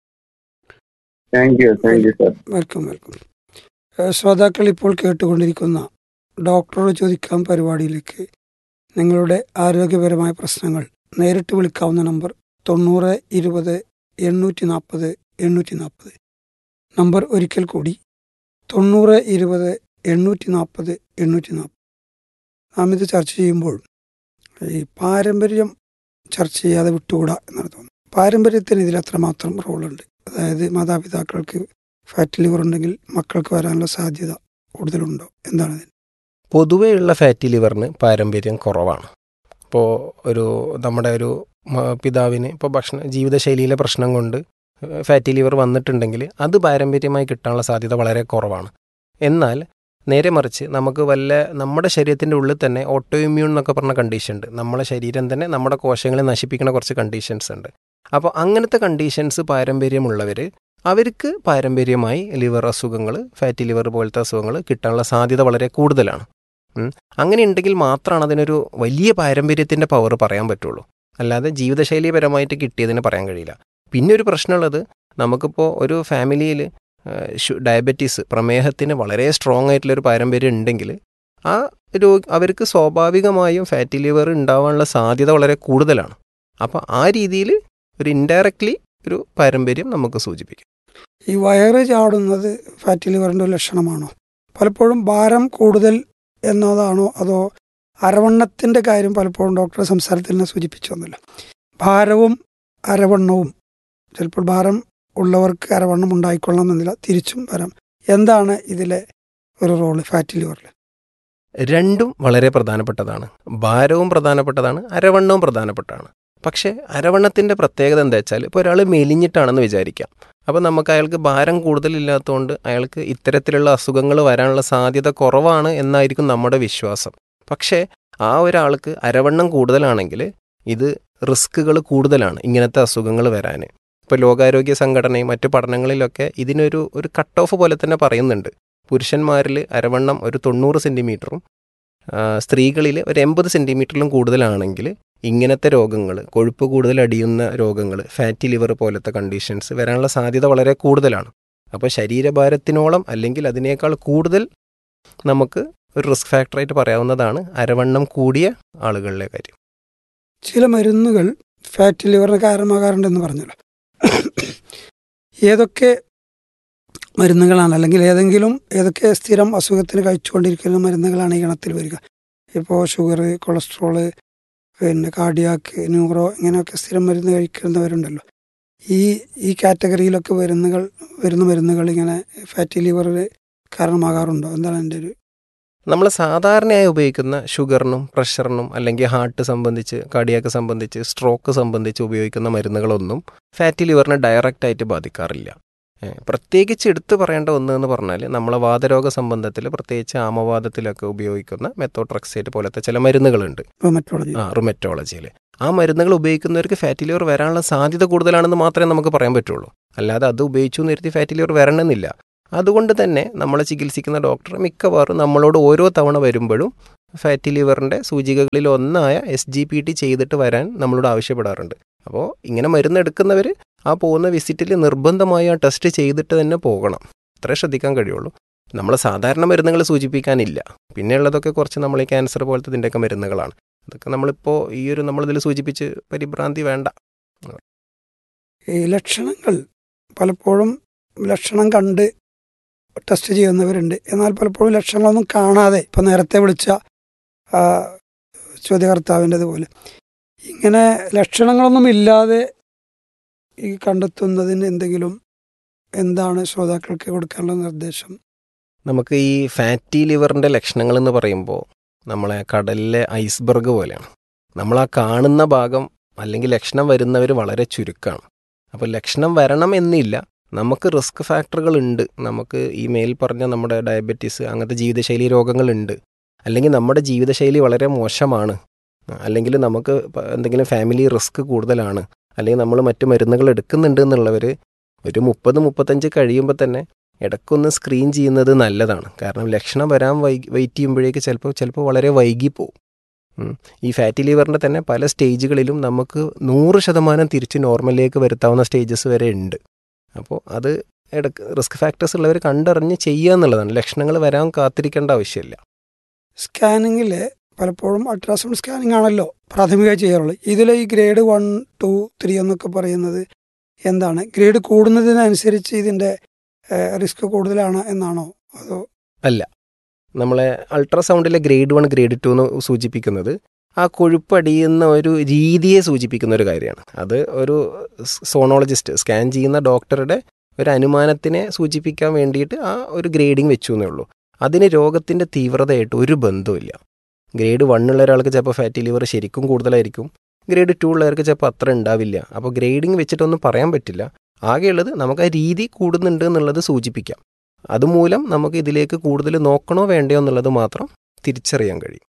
thank you thank you sir welcome welcome ഏഹ് ശ്രോതാക്കൾ ഇപ്പോൾ കേട്ടുകൊണ്ടിരിക്കുന്ന ഡോക്ടറോട് ചോദിക്കാം പരിപാടിയിലേക്ക് നിങ്ങളുടെ ആരോഗ്യപരമായ പ്രശ്നങ്ങൾ നേരിട്ട് വിളിക്കാവുന്ന നമ്പർ തൊണ്ണൂറ് ഇരുപത് എണ്ണൂറ്റി നാൽപ്പത് എണ്ണൂറ്റി നാൽപ്പത് നമ്പർ ഒരിക്കൽ കൂടി തൊണ്ണൂറ് ഇരുപത് എണ്ണൂറ്റി നാൽപ്പത് എണ്ണൂറ്റി നാൽപ്പത് നാം ഇത് ചർച്ച ചെയ്യുമ്പോൾ ഈ പാരമ്പര്യം ചർച്ച ചെയ്യാതെ വിട്ടുകൂടാ എന്നാണ് തോന്നുന്നത് പാരമ്പര്യത്തിന് ഇതിൽ അത്രമാത്രം റോളുണ്ട് അതായത് മാതാപിതാക്കൾക്ക് ഫാറ്റ് ലിവർ ഉണ്ടെങ്കിൽ മക്കൾക്ക് വരാനുള്ള സാധ്യത കൂടുതലുണ്ടോ എന്താണ് ഇതിന് പൊതുവെയുള്ള ഫാറ്റി ലിവറിന് പാരമ്പര്യം കുറവാണ് ഇപ്പോൾ ഒരു നമ്മുടെ ഒരു മ- പിതാവിന് ഇപ്പോൾ ഭക്ഷണ ജീവിതശൈലിയിലെ പ്രശ്നം കൊണ്ട് ഫാറ്റി ലിവർ വന്നിട്ടുണ്ടെങ്കിൽ അത് പാരമ്പര്യമായി കിട്ടാനുള്ള സാധ്യത വളരെ കുറവാണ് എന്നാൽ നേരെ മറിച്ച് നമുക്ക് വല്ല നമ്മുടെ ശരീരത്തിൻ്റെ ഉള്ളിൽ തന്നെ ഓട്ടോ ഇമ്മ്യൂൺ എന്നൊക്കെ പറഞ്ഞ കണ്ടീഷൻ ഉണ്ട് നമ്മുടെ ശരീരം തന്നെ നമ്മുടെ കോശങ്ങളെ നശിപ്പിക്കുന്ന കുറച്ച് കണ്ടീഷൻസ് ഉണ്ട് അപ്പോൾ അങ്ങനത്തെ കണ്ടീഷൻസ് പാരമ്പര്യമുള്ളവർ അവർക്ക് പാരമ്പര്യമായി ലിവർ അസുഖങ്ങൾ ഫാറ്റി ലിവർ പോലത്തെ അസുഖങ്ങൾ കിട്ടാനുള്ള സാധ്യത വളരെ കൂടുതലാണ് ഉം. അങ്ങനെ ഉണ്ടെങ്കിൽ മാത്രമാണ് അതിനൊരു വലിയ പാരമ്പര്യത്തിൻ്റെ പവർ പറയാൻ പറ്റുള്ളൂ അല്ലാതെ ജീവിതശൈലിപരമായിട്ട് കിട്ടിയതിന് പറയാൻ കഴിയില്ല പിന്നെ ഒരു പ്രശ്നമുള്ളത് നമുക്കിപ്പോൾ ഒരു ഫാമിലിയിൽ ഡയബറ്റീസ് പ്രമേഹത്തിന് വളരെ സ്ട്രോങ് ആയിട്ടുള്ളൊരു പാരമ്പര്യം ഉണ്ടെങ്കിൽ ആ രോഗി അവർക്ക് സ്വാഭാവികമായും ഫാറ്റി ലിവർ ഉണ്ടാവാനുള്ള സാധ്യത വളരെ കൂടുതലാണ് അപ്പോൾ ആ രീതിയിൽ ഒരു ഇൻഡയറക്റ്റ്ലി ഒരു പാരമ്പര്യം നമുക്ക് സൂചിപ്പിക്കും ഈ വയറ് ചാടുന്നത് ഫാറ്റി ലിവറിൻ്റെ ഒരു ലക്ഷണമാണോ പലപ്പോഴും ഭാരം കൂടുതൽ എന്നതാണോ അതോ അരവണ്ണത്തിൻ്റെ കാര്യം പലപ്പോഴും ഡോക്ടറെ സംസാരത്തിൽ തന്നെ സൂചിപ്പിച്ചു വന്നില്ല ഭാരവും അരവണ്ണവും ചിലപ്പോൾ ഭാരം ഉള്ളവർക്ക് അരവണ്ണം ഉണ്ടായിക്കൊള്ളണം എന്നില്ല തിരിച്ചും വരാം എന്താണ് ഇതിലെ ഒരു റോള് ഫാറ്റി ലിവറിൽ രണ്ടും വളരെ പ്രധാനപ്പെട്ടതാണ് ഭാരവും പ്രധാനപ്പെട്ടതാണ് അരവണ്ണവും പ്രധാനപ്പെട്ടതാണ് പക്ഷേ അരവണ്ണത്തിൻ്റെ പ്രത്യേകത എന്താ വെച്ചാൽ ഇപ്പോൾ ഒരാൾ മെലിഞ്ഞിട്ടാണെന്ന് വിചാരിക്കാം അപ്പോൾ നമുക്ക് അയാൾക്ക് ഭാരം കൂടുതലില്ലാത്തതുകൊണ്ട് അയാൾക്ക് ഇത്തരത്തിലുള്ള അസുഖങ്ങൾ വരാനുള്ള സാധ്യത കുറവാണ് എന്നായിരിക്കും നമ്മുടെ വിശ്വാസം പക്ഷേ ആ ഒരാൾക്ക് അരവണ്ണം കൂടുതലാണെങ്കിൽ ഇത് റിസ്കുകൾ കൂടുതലാണ് ഇങ്ങനത്തെ അസുഖങ്ങൾ വരാൻ ഇപ്പോൾ ലോകാരോഗ്യ സംഘടനയും മറ്റു പഠനങ്ങളിലൊക്കെ ഇതിനൊരു ഒരു കട്ട് ഓഫ് പോലെ തന്നെ പറയുന്നുണ്ട് പുരുഷന്മാരിൽ അരവണ്ണം ഒരു തൊണ്ണൂറ് സെൻറ്റിമീറ്ററും സ്ത്രീകളിൽ ഒരു എൺപത് സെൻറ്റിമീറ്ററിലും കൂടുതലാണെങ്കിൽ ഇങ്ങനത്തെ രോഗങ്ങൾ കൊഴുപ്പ് കൂടുതൽ അടിയുന്ന രോഗങ്ങൾ ഫാറ്റി ലിവർ പോലത്തെ കണ്ടീഷൻസ് വരാനുള്ള സാധ്യത വളരെ കൂടുതലാണ് അപ്പോൾ ശരീരഭാരത്തിനോളം അല്ലെങ്കിൽ അതിനേക്കാൾ കൂടുതൽ നമുക്ക് ഒരു റിസ്ക് ഫാക്ടറായിട്ട് പറയാവുന്നതാണ് അരവണ്ണം കൂടിയ ആളുകളിലെ കാര്യം ചില മരുന്നുകൾ ഫാറ്റി ലിവറിന് കാരണമാകാറുണ്ടെന്ന് പറഞ്ഞല്ലോ ഏതൊക്കെ മരുന്നുകളാണ് അല്ലെങ്കിൽ ഏതെങ്കിലും ഏതൊക്കെ സ്ഥിരം അസുഖത്തിന് കഴിച്ചുകൊണ്ടിരിക്കുന്ന മരുന്നുകളാണ് ഈ ഗണത്തിൽ വരിക ഇപ്പോൾ ഷുഗർ കൊളസ്ട്രോള് പിന്നെ കാർഡിയാക്ക് ന്യൂറോ ഇങ്ങനെയൊക്കെ സ്ഥിരം മരുന്ന് കഴിക്കുന്നവരുണ്ടല്ലോ ഈ ഈ കാറ്റഗറിയിലൊക്കെ മരുന്നുകൾ വരുന്ന മരുന്നുകൾ ഇങ്ങനെ ഫാറ്റി ലിവറിന് കാരണമാകാറുണ്ടോ എന്താണ് എൻ്റെ ഒരു നമ്മൾ സാധാരണയായി ഉപയോഗിക്കുന്ന ഷുഗറിനും പ്രഷറിനും അല്ലെങ്കിൽ ഹാർട്ട് സംബന്ധിച്ച് കാർഡിയാക്ക് സംബന്ധിച്ച് സ്ട്രോക്ക് സംബന്ധിച്ച് ഉപയോഗിക്കുന്ന മരുന്നുകളൊന്നും ഫാറ്റി ലിവറിനെ ഡയറക്റ്റ് ആയിട്ട് ബാധിക്കാറില്ല ഏ, പ്രത്യേകിച്ച് എടുത്തു പറയേണ്ട ഒന്ന് എന്ന് പറഞ്ഞാൽ നമ്മളെ വാതരോഗ സംബന്ധത്തിൽ പ്രത്യേകിച്ച് ആമവാദത്തിലൊക്കെ ഉപയോഗിക്കുന്ന മെത്തോട്രക്സേറ്റ് പോലത്തെ ചില മരുന്നുകളുണ്ട് റൊമറ്റോളജി ആ റുമെറ്റോളജിയിൽ ആ മരുന്നുകൾ ഉപയോഗിക്കുന്നവർക്ക് ഫാറ്റി ലിവർ വരാനുള്ള സാധ്യത കൂടുതലാണെന്ന് മാത്രമേ നമുക്ക് പറയാൻ പറ്റുള്ളൂ അല്ലാതെ അത് ഉപയോഗിച്ചു എന്ന് കരുതി ഫാറ്റി ലിവർ വരണമെന്നില്ല അതുകൊണ്ട് തന്നെ നമ്മളെ ചികിത്സിക്കുന്ന ഡോക്ടർ മിക്കവാറും നമ്മളോട് ഓരോ തവണ വരുമ്പോഴും ഫാറ്റി ലിവറിൻ്റെ സൂചികകളിൽ ഒന്നായ എസ് ജി പി ടി ചെയ്തിട്ട് വരാൻ നമ്മളോട് ആവശ്യപ്പെടാറുണ്ട് അപ്പോൾ ഇങ്ങനെ മരുന്ന് എടുക്കുന്നവർ ആ പോകുന്ന വിസിറ്റിൽ നിർബന്ധമായി ആ ടെസ്റ്റ് ചെയ്തിട്ട് തന്നെ പോകണം അത്രേ ശ്രദ്ധിക്കാൻ കഴിയുള്ളൂ നമ്മൾ സാധാരണ മരുന്നുകൾ സൂചിപ്പിക്കാനില്ല പിന്നെയുള്ളതൊക്കെ കുറച്ച് നമ്മൾ ഈ ക്യാൻസർ പോലത്തെ ഇതിൻ്റെയൊക്കെ മരുന്നുകളാണ് അതൊക്കെ നമ്മളിപ്പോൾ ഈ ഒരു നമ്മളിതിൽ സൂചിപ്പിച്ച് പരിഭ്രാന്തി വേണ്ട ഈ ലക്ഷണങ്ങൾ പലപ്പോഴും ലക്ഷണം കണ്ട് ടെസ്റ്റ് ചെയ്യുന്നവരുണ്ട് എന്നാൽ പലപ്പോഴും ലക്ഷണങ്ങളൊന്നും കാണാതെ ഇപ്പം നേരത്തെ വിളിച്ച ആ, ചോദ്യകർത്താവിൻ്റെത് പോലെ ഇങ്ങനെ ലക്ഷണങ്ങളൊന്നും ഇല്ലാതെ ഈ കണ്ടെത്തുന്നതിന് എന്തെങ്കിലും എന്താണ് ശ്രോതാക്കൾക്ക് കൊടുക്കാനുള്ള നിർദ്ദേശം നമുക്ക് ഈ ഫാറ്റി ലിവറിൻ്റെ ലക്ഷണങ്ങൾ എന്ന് പറയുമ്പോൾ നമ്മളെ കടലിലെ ഐസ്ബർഗ് പോലെയാണ് നമ്മൾ ആ കാണുന്ന ഭാഗം അല്ലെങ്കിൽ ലക്ഷണം വരുന്നവർ വളരെ ചുരുക്കമാണ് അപ്പോൾ ലക്ഷണം വരണം എന്നില്ല നമുക്ക് റിസ്ക് ഫാക്ടറുകൾ ഉണ്ട് നമുക്ക് ഈ മേൽ പറഞ്ഞ നമ്മുടെ ഡയബറ്റീസ് അങ്ങനത്തെ ജീവിതശൈലി രോഗങ്ങളുണ്ട് അല്ലെങ്കിൽ നമ്മുടെ ജീവിതശൈലി വളരെ മോശമാണ് അല്ലെങ്കിൽ നമുക്ക് പ- എന്തെങ്കിലും ഫാമിലി റിസ്ക് കൂടുതലാണ് അല്ലെങ്കിൽ നമ്മൾ മറ്റു മരുന്നുകൾ എടുക്കുന്നുണ്ട് എന്നുള്ളവർ ഒരു മുപ്പത് മുപ്പത്തഞ്ച് കഴിയുമ്പോൾ തന്നെ ഇടയ്ക്കൊന്ന് സ്ക്രീൻ ചെയ്യുന്നത് നല്ലതാണ് കാരണം ലക്ഷണം വരാൻ വൈകി വെയിറ്റ് ചെയ്യുമ്പോഴേക്ക് ചിലപ്പോൾ ചിലപ്പോൾ വളരെ വൈകിപ്പോവും ഉം. ഈ ഫാറ്റി ലിവറിൻ്റെ തന്നെ പല സ്റ്റേജുകളിലും നമുക്ക് നൂറ് ശതമാനം തിരിച്ച് നോർമലിലേക്ക് വരുത്താവുന്ന സ്റ്റേജസ് വരെ ഉണ്ട് അപ്പോൾ അത് ഇടക്ക് റിസ്ക് ഫാക്ടേഴ്സ് ഉള്ളവർ കണ്ടറിഞ്ഞ് ചെയ്യുക എന്നുള്ളതാണ് ലക്ഷണങ്ങൾ വരാൻ കാത്തിരിക്കേണ്ട ആവശ്യമില്ല സ്കാനിങ്ങിൽ പലപ്പോഴും അൾട്രാസൗണ്ട് സ്കാനിങ് ആണല്ലോ പ്രാഥമികമായി ചെയ്യാറുള്ളത് ഇതിൽ ഈ ഗ്രേഡ് വൺ ടു ത്രീ എന്നൊക്കെ പറയുന്നത് എന്താണ് ഗ്രേഡ് കൂടുന്നതിനനുസരിച്ച് ഇതിൻ്റെ റിസ്ക് കൂടുതലാണ് എന്നാണോ അതോ നമ്മളെ അൾട്രാസൗണ്ടിലെ ഗ്രേഡ് വൺ ഗ്രേഡ് ടു എന്ന് സൂചിപ്പിക്കുന്നത് ആ കൊഴുപ്പടിയുന്ന ഒരു രീതിയെ സൂചിപ്പിക്കുന്ന ഒരു കാര്യമാണ് അത് ഒരു സോണോളജിസ്റ്റ് സ്കാൻ ചെയ്യുന്ന ഡോക്ടറുടെ ഒരു അനുമാനത്തിനെ സൂചിപ്പിക്കാൻ വേണ്ടിയിട്ട് ആ ഒരു ഗ്രേഡിങ് വെച്ചു എന്നേ ഉള്ളൂ അതിന് രോഗത്തിൻ്റെ തീവ്രതയായിട്ട് ഒരു ബന്ധവുമില്ല ഗ്രേഡ് വണ്ണുള്ള ഒരാൾക്ക് ചിലപ്പോൾ ഫാറ്റി ലിവർ ശരിക്കും കൂടുതലായിരിക്കും ഗ്രേഡ് ടു ഉള്ളവർക്ക് ചിലപ്പോൾ അത്ര ഉണ്ടാവില്ല അപ്പോൾ ഗ്രേഡിങ് വെച്ചിട്ടൊന്നും പറയാൻ പറ്റില്ല ആകെയുള്ളത് നമുക്ക് ആ രീതി കൂടുന്നുണ്ട് എന്നുള്ളത് സൂചിപ്പിക്കാം അതുമൂലം നമുക്ക് ഇതിലേക്ക് കൂടുതൽ നോക്കണോ വേണ്ടയോ എന്നുള്ളത് മാത്രം തിരിച്ചറിയാൻ കഴിയും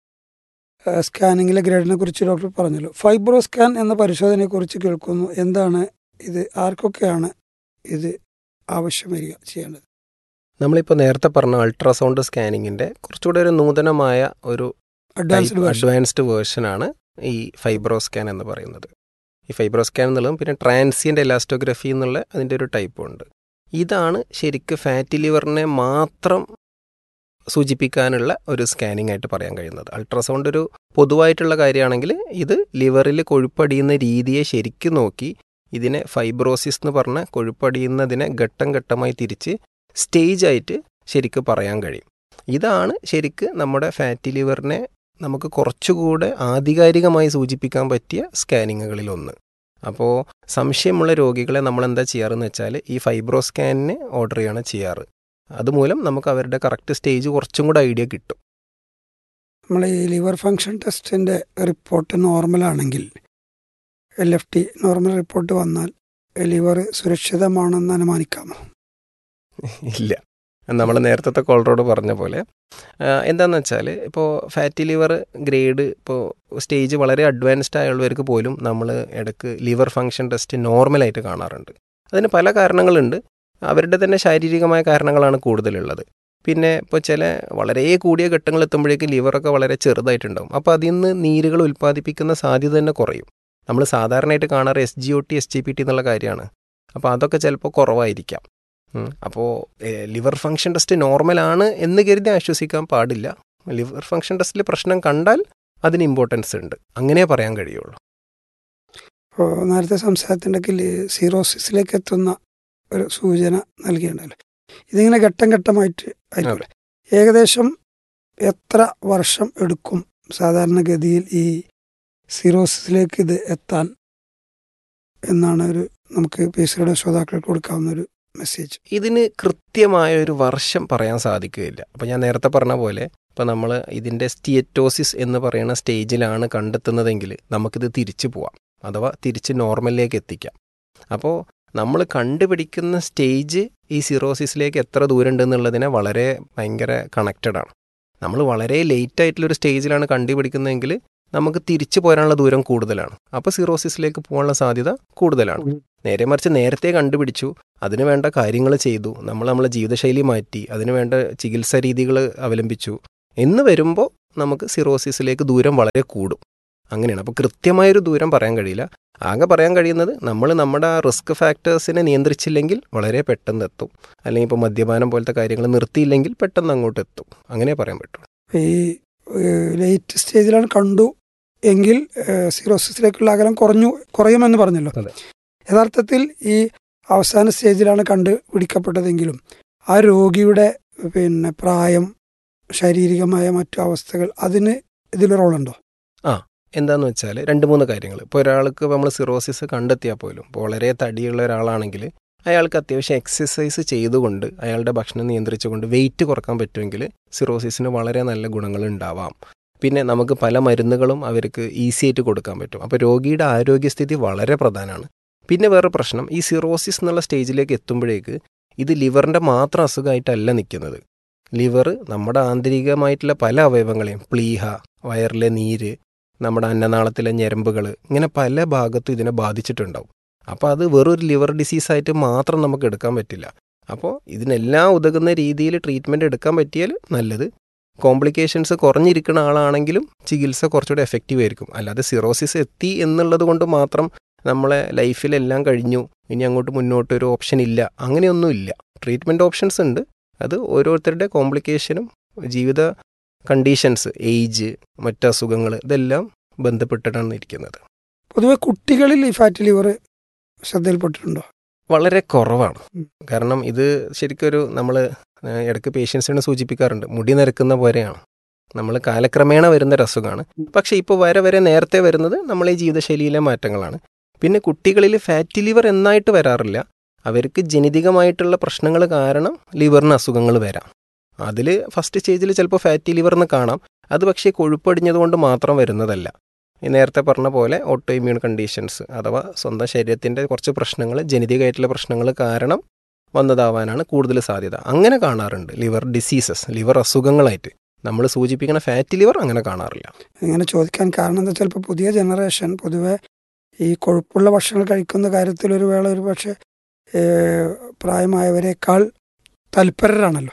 ഏഹ് സ്കാനിങ്ങിലെ ഗ്രേഡിനെ കുറിച്ച് ഡോക്ടർ പറഞ്ഞല്ലോ ഫൈബ്രോ സ്കാൻ എന്ന പരിശോധനയെക്കുറിച്ച് കേൾക്കുന്നു എന്താണ് ഇത് ആർക്കൊക്കെയാണ് ഇത് ആവശ്യം വരിക ചെയ്യേണ്ടത് നമ്മളിപ്പോൾ നേരത്തെ പറഞ്ഞ അൾട്രാസൗണ്ട് സ്കാനിങ്ങിൻ്റെ കുറച്ചുകൂടെ ഒരു നൂതനമായ ഒരു അഡ്വാൻസ്ഡ് വേർഷൻ അഡ്വാൻസ്ഡ് വേർഷനാണ് ഈ ഫൈബ്രോ സ്കാൻ എന്ന് പറയുന്നത് ഈ ഫൈബ്രോ സ്കാൻ എന്നുള്ളതും പിന്നെ ട്രാൻസിയൻ്റ് എലാസ്റ്റോഗ്രഫി എന്നുള്ള അതിൻ്റെ ഒരു ടൈപ്പും ഉണ്ട് ഇതാണ് ശരിക്ക് ഫാറ്റി ലിവറിനെ മാത്രം സൂചിപ്പിക്കാനുള്ള ഒരു സ്കാനിങ് ആയിട്ട് പറയാൻ കഴിയുന്നത് അൾട്രാസൗണ്ട് ഒരു പൊതുവായിട്ടുള്ള കാര്യമാണെങ്കിൽ ഇത് ലിവറിൽ കൊഴുപ്പടിയുന്ന രീതിയെ ശരിക്കും നോക്കി ഇതിനെ ഫൈബ്രോസിസ് എന്ന് പറഞ്ഞ കൊഴുപ്പടിയുന്നതിനെ ഘട്ടം ഘട്ടമായി തിരിച്ച് സ്റ്റേജ് ആയിട്ട് ശരിക്ക് പറയാൻ കഴിയും ഇതാണ് ശരിക്ക് നമ്മുടെ ഫാറ്റി ലിവറിനെ നമുക്ക് കുറച്ചുകൂടെ ആധികാരികമായി സൂചിപ്പിക്കാൻ പറ്റിയ സ്കാനിങ്ങുകളിൽ ഒന്ന് അപ്പോൾ സംശയമുള്ള രോഗികളെ നമ്മൾ എന്താ ചെയ്യാറെന്ന് വെച്ചാൽ ഈ ഫൈബ്രോ സ്കാനിന് ഓർഡർ ചെയ്യാണ് ചെയ്യാറ് അതുമൂലം നമുക്ക് അവരുടെ കറക്റ്റ് സ്റ്റേജ് കുറച്ചും കൂടെ ഐഡിയ കിട്ടും നമ്മൾ ഈ ലിവർ ഫങ്ഷൻ ടെസ്റ്റിൻ്റെ റിപ്പോർട്ട് നോർമലാണെങ്കിൽ L F T normal report വന്നാൽ ലിവർ സുരക്ഷിതമാണെന്ന് അനുമാനിക്കാമോ ഇല്ല നമ്മൾ നേരത്തെ കോളറോട് പറഞ്ഞ പോലെ ആ, എന്താന്ന് വെച്ചാൽ ഇപ്പോൾ ഫാറ്റി ലിവർ ഗ്രേഡ് ഇപ്പോൾ സ്റ്റേജ് വളരെ അഡ്വാൻസ്ഡ് ആയുള്ളവർക്ക് പോലും നമ്മൾ ഇടയ്ക്ക് ലിവർ ഫങ്ഷൻ ടെസ്റ്റ് നോർമലായിട്ട് കാണാറുണ്ട് അതിന് പല കാരണങ്ങളുണ്ട് അവരുടെ തന്നെ ശാരീരികമായ കാരണങ്ങളാണ് കൂടുതലുള്ളത് പിന്നെ ഇപ്പോൾ ചില വളരെ കൂടിയ ഘട്ടങ്ങൾ എത്തുമ്പോഴേക്കും ലിവറൊക്കെ വളരെ ചെറുതായിട്ടുണ്ടാവും അപ്പോൾ അതിൽ നിന്ന് നീരുകൾ ഉൽപ്പാദിപ്പിക്കുന്ന സാധ്യത തന്നെ കുറയും നമ്മൾ സാധാരണയായിട്ട് കാണാറ് S G O T S G P T എന്നുള്ള കാര്യമാണ് അപ്പോൾ അതൊക്കെ ചിലപ്പോൾ കുറവായിരിക്കാം അപ്പോൾ ലിവർ ഫങ്ഷൻ ടെസ്റ്റ് നോർമലാണ് എന്ന് കരുതി ആശ്വസിക്കാൻ പാടില്ല ലിവർ ഫങ്ഷൻ ടെസ്റ്റിൽ പ്രശ്നം കണ്ടാൽ അതിന് ഇമ്പോർട്ടൻസ് ഉണ്ട് അങ്ങനെ പറയാൻ കഴിയുള്ളൂ ഇപ്പോൾ നേരത്തെ സംസാരത്തിൻ്റെ സീറോസിസിലേക്ക് എത്തുന്ന ഒരു സൂചന നൽകിയിട്ടുണ്ടല്ലോ ഇതിങ്ങനെ ഘട്ടം ഘട്ടമായിട്ട് ആയിരിക്കും ഏകദേശം എത്ര വർഷം എടുക്കും സാധാരണഗതിയിൽ ഈ സീറോസിസിലേക്ക് ഇത് എത്താൻ എന്നാണ് ഒരു നമുക്ക് പേസിയുടെ ശ്രോതാക്കൾക്ക് കൊടുക്കാവുന്ന ഒരു മെസ്സേജ് ഇതിന് കൃത്യമായ ഒരു വർഷം പറയാൻ സാധിക്കുകയില്ല അപ്പോൾ ഞാൻ നേരത്തെ പറഞ്ഞ പോലെ ഇപ്പോൾ നമ്മൾ ഇതിൻ്റെ സ്റ്റിയറ്റോസിസ് എന്ന് പറയുന്ന സ്റ്റേജിലാണ് കണ്ടെത്തുന്നതെങ്കിൽ നമുക്കിത് തിരിച്ചു പോവാം അഥവാ തിരിച്ച് നോർമലിലേക്ക് എത്തിക്കാം അപ്പോൾ നമ്മൾ കണ്ടുപിടിക്കുന്ന സ്റ്റേജ് ഈ സിറോസിസിലേക്ക് എത്ര ദൂരം ഉണ്ടെന്നുള്ളതിനെ വളരെ ഭയങ്കര കണക്റ്റഡ് ആണ് നമ്മൾ വളരെ ലേറ്റ് ആയിട്ടുള്ളൊരു സ്റ്റേജിലാണ് കണ്ടുപിടിക്കുന്നതെങ്കിൽ നമുക്ക് തിരിച്ചു പോരാനുള്ള ദൂരം കൂടുതലാണ് അപ്പോൾ സിറോസിസിലേക്ക് പോകാനുള്ള സാധ്യത കൂടുതലാണ് നേരെ മറിച്ച് നേരത്തെ കണ്ടുപിടിച്ചു അതിനു വേണ്ട കാര്യങ്ങൾ ചെയ്തു നമ്മൾ നമ്മളെ ജീവിതശൈലി മാറ്റി അതിനു വേണ്ട ചികിത്സാ രീതികൾ അവലംബിച്ചു എന്ന് വരുമ്പോൾ നമുക്ക് സിറോസിസിലേക്ക് ദൂരം വളരെ കൂടും അങ്ങനെയാണ് അപ്പോൾ കൃത്യമായൊരു ദൂരം പറയാൻ കഴിയില്ല ആകെ പറയാൻ കഴിയുന്നത് നമ്മൾ നമ്മുടെ ആ റിസ്ക് ഫാക്ടേഴ്സിനെ നിയന്ത്രിച്ചില്ലെങ്കിൽ വളരെ പെട്ടെന്ന് എത്തും അല്ലെങ്കിൽ ഇപ്പോൾ മദ്യപാനം പോലത്തെ കാര്യങ്ങൾ നിർത്തിയില്ലെങ്കിൽ പെട്ടെന്ന് അങ്ങോട്ട് എത്തും അങ്ങനെ പറയാൻ പറ്റുള്ളൂ ഈ ലേറ്റ് സ്റ്റേജിലാണ് കണ്ടു എങ്കിൽ സിറോസിസിലേക്കുള്ള അകലം കുറഞ്ഞു കുറയുമെന്ന് പറഞ്ഞല്ലോ അതെ. യഥാർത്ഥത്തിൽ ഈ അവസാന സ്റ്റേജിലാണ് കണ്ടുപിടിക്കപ്പെട്ടതെങ്കിലും ആ രോഗിയുടെ പിന്നെ പ്രായം ശാരീരികമായ മറ്റു അവസ്ഥകൾ അതിന് ഇതിൽ റോളുണ്ടോ എന്താന്ന് വെച്ചാൽ രണ്ട് മൂന്ന് കാര്യങ്ങൾ ഇപ്പോൾ ഒരാൾക്ക് നമ്മൾ സിറോസിസ് കണ്ടെത്തിയാൽ പോലും ഇപ്പോൾ വളരെ തടിയുള്ള ഒരാളാണെങ്കിൽ അയാൾക്ക് അത്യാവശ്യം എക്സസൈസ് ചെയ്തുകൊണ്ട് അയാളുടെ ഭക്ഷണം നിയന്ത്രിച്ചുകൊണ്ട് വെയിറ്റ് കുറക്കാൻ പറ്റുമെങ്കിൽ സിറോസിസിന് വളരെ നല്ല ഗുണങ്ങൾ ഉണ്ടാവാം പിന്നെ നമുക്ക് പല മരുന്നുകളും അവർക്ക് ഈസി ആയിട്ട് കൊടുക്കാൻ പറ്റും അപ്പോൾ രോഗിയുടെ ആരോഗ്യസ്ഥിതി വളരെ പ്രധാനമാണ് പിന്നെ വേറെ പ്രശ്നം ഈ സിറോസിസ് എന്നുള്ള സ്റ്റേജിലേക്ക് എത്തുമ്പോഴേക്ക് ഇത് ലിവറിൻ്റെ മാത്രം അസുഖമായിട്ടല്ല നിൽക്കുന്നത് ലിവർ നമ്മുടെ ആന്തരികമായിട്ടുള്ള പല അവയവങ്ങളെയും പ്ലീഹ വയറിലെ നീര് നമ്മുടെ അന്നനാളത്തിലെ ഞരമ്പുകൾ ഇങ്ങനെ പല ഭാഗത്തും ഇതിനെ ബാധിച്ചിട്ടുണ്ടാവും അപ്പോൾ അത് വെറൊരു ലിവർ ഡിസീസായിട്ട് മാത്രം നമുക്ക് എടുക്കാൻ പറ്റില്ല അപ്പോൾ ഇതിനെല്ലാം ഉതകുന്ന രീതിയിൽ ട്രീറ്റ്മെൻറ്റ് എടുക്കാൻ പറ്റിയാൽ നല്ലത് കോംപ്ലിക്കേഷൻസ് കുറഞ്ഞിരിക്കുന്ന ആളാണെങ്കിലും ചികിത്സ കുറച്ചുകൂടെ എഫക്റ്റീവ് ആയിരിക്കും അല്ലാതെ സിറോസിസ് എത്തി എന്നുള്ളത് കൊണ്ട് മാത്രം നമ്മളെ ലൈഫിലെല്ലാം കഴിഞ്ഞു ഇനി അങ്ങോട്ട് മുന്നോട്ട് ഒരു ഓപ്ഷൻ ഇല്ല അങ്ങനെയൊന്നും ഇല്ല ട്രീറ്റ്മെൻറ്റ് ഓപ്ഷൻസ് ഉണ്ട് അത് ഓരോരുത്തരുടെ കോംപ്ലിക്കേഷനും ജീവിത കണ്ടീഷൻസ് ഏജ് മറ്റ് അസുഖങ്ങൾ ഇതെല്ലാം ബന്ധപ്പെട്ടിട്ടാണ് ഇരിക്കുന്നത് പൊതുവെ കുട്ടികളിൽ ഈ ഫാറ്റ് ലിവർ ശ്രദ്ധയിൽപ്പെട്ടിട്ടുണ്ടോ വളരെ കുറവാണ് ഉം. കാരണം ഇത് ശരിക്കൊരു നമ്മൾ ഇടയ്ക്ക് പേഷ്യൻസിനെ സൂചിപ്പിക്കാറുണ്ട് മുടി നിരക്കുന്ന പോലെയാണ് നമ്മൾ കാലക്രമേണ വരുന്ന ഒരു അസുഖമാണ് പക്ഷേ ഇപ്പോൾ വരെ വരെ നേരത്തെ വരുന്നത് നമ്മളെ ജീവിതശൈലിയിലെ മാറ്റങ്ങളാണ് പിന്നെ കുട്ടികളിൽ ഫാറ്റി ലിവർ എന്നായിട്ട് വരാറില്ല അവർക്ക് ജനിതകമായിട്ടുള്ള പ്രശ്നങ്ങൾ കാരണം ലിവറിന് അസുഖങ്ങൾ വരാം അതിൽ ഫസ്റ്റ് സ്റ്റേജിൽ ചിലപ്പോൾ ഫാറ്റി ലിവർ എന്ന് കാണാം അത് പക്ഷേ കൊഴുപ്പടിഞ്ഞതുകൊണ്ട് മാത്രം വരുന്നതല്ല ഈ നേരത്തെ പറഞ്ഞ പോലെ ഓട്ടോ ഇമ്മ്യൂൺ കണ്ടീഷൻസ് അഥവാ സ്വന്തം ശരീരത്തിൻ്റെ കുറച്ച് പ്രശ്നങ്ങൾ ജനിതകമായിട്ടുള്ള പ്രശ്നങ്ങൾ കാരണം വന്നതാവാനാണ് കൂടുതൽ സാധ്യത അങ്ങനെ കാണാറുണ്ട് ലിവർ ഡിസീസസ് ലിവർ അസുഖങ്ങളായിട്ട് നമ്മൾ സൂചിപ്പിക്കുന്ന ഫാറ്റി ലിവർ അങ്ങനെ കാണാറില്ല ഇങ്ങനെ ചോദിക്കാൻ കാരണം എന്താ ചിലപ്പോൾ പുതിയ ജനറേഷൻ പൊതുവെ ഈ കൊഴുപ്പുള്ള ഭക്ഷണങ്ങൾ കഴിക്കുന്ന കാര്യത്തിൽ ഒരു വേള ഒരു പക്ഷേ ഏഹ്, പ്രായമായവരെക്കാൾ തൽപരരാണല്ലോ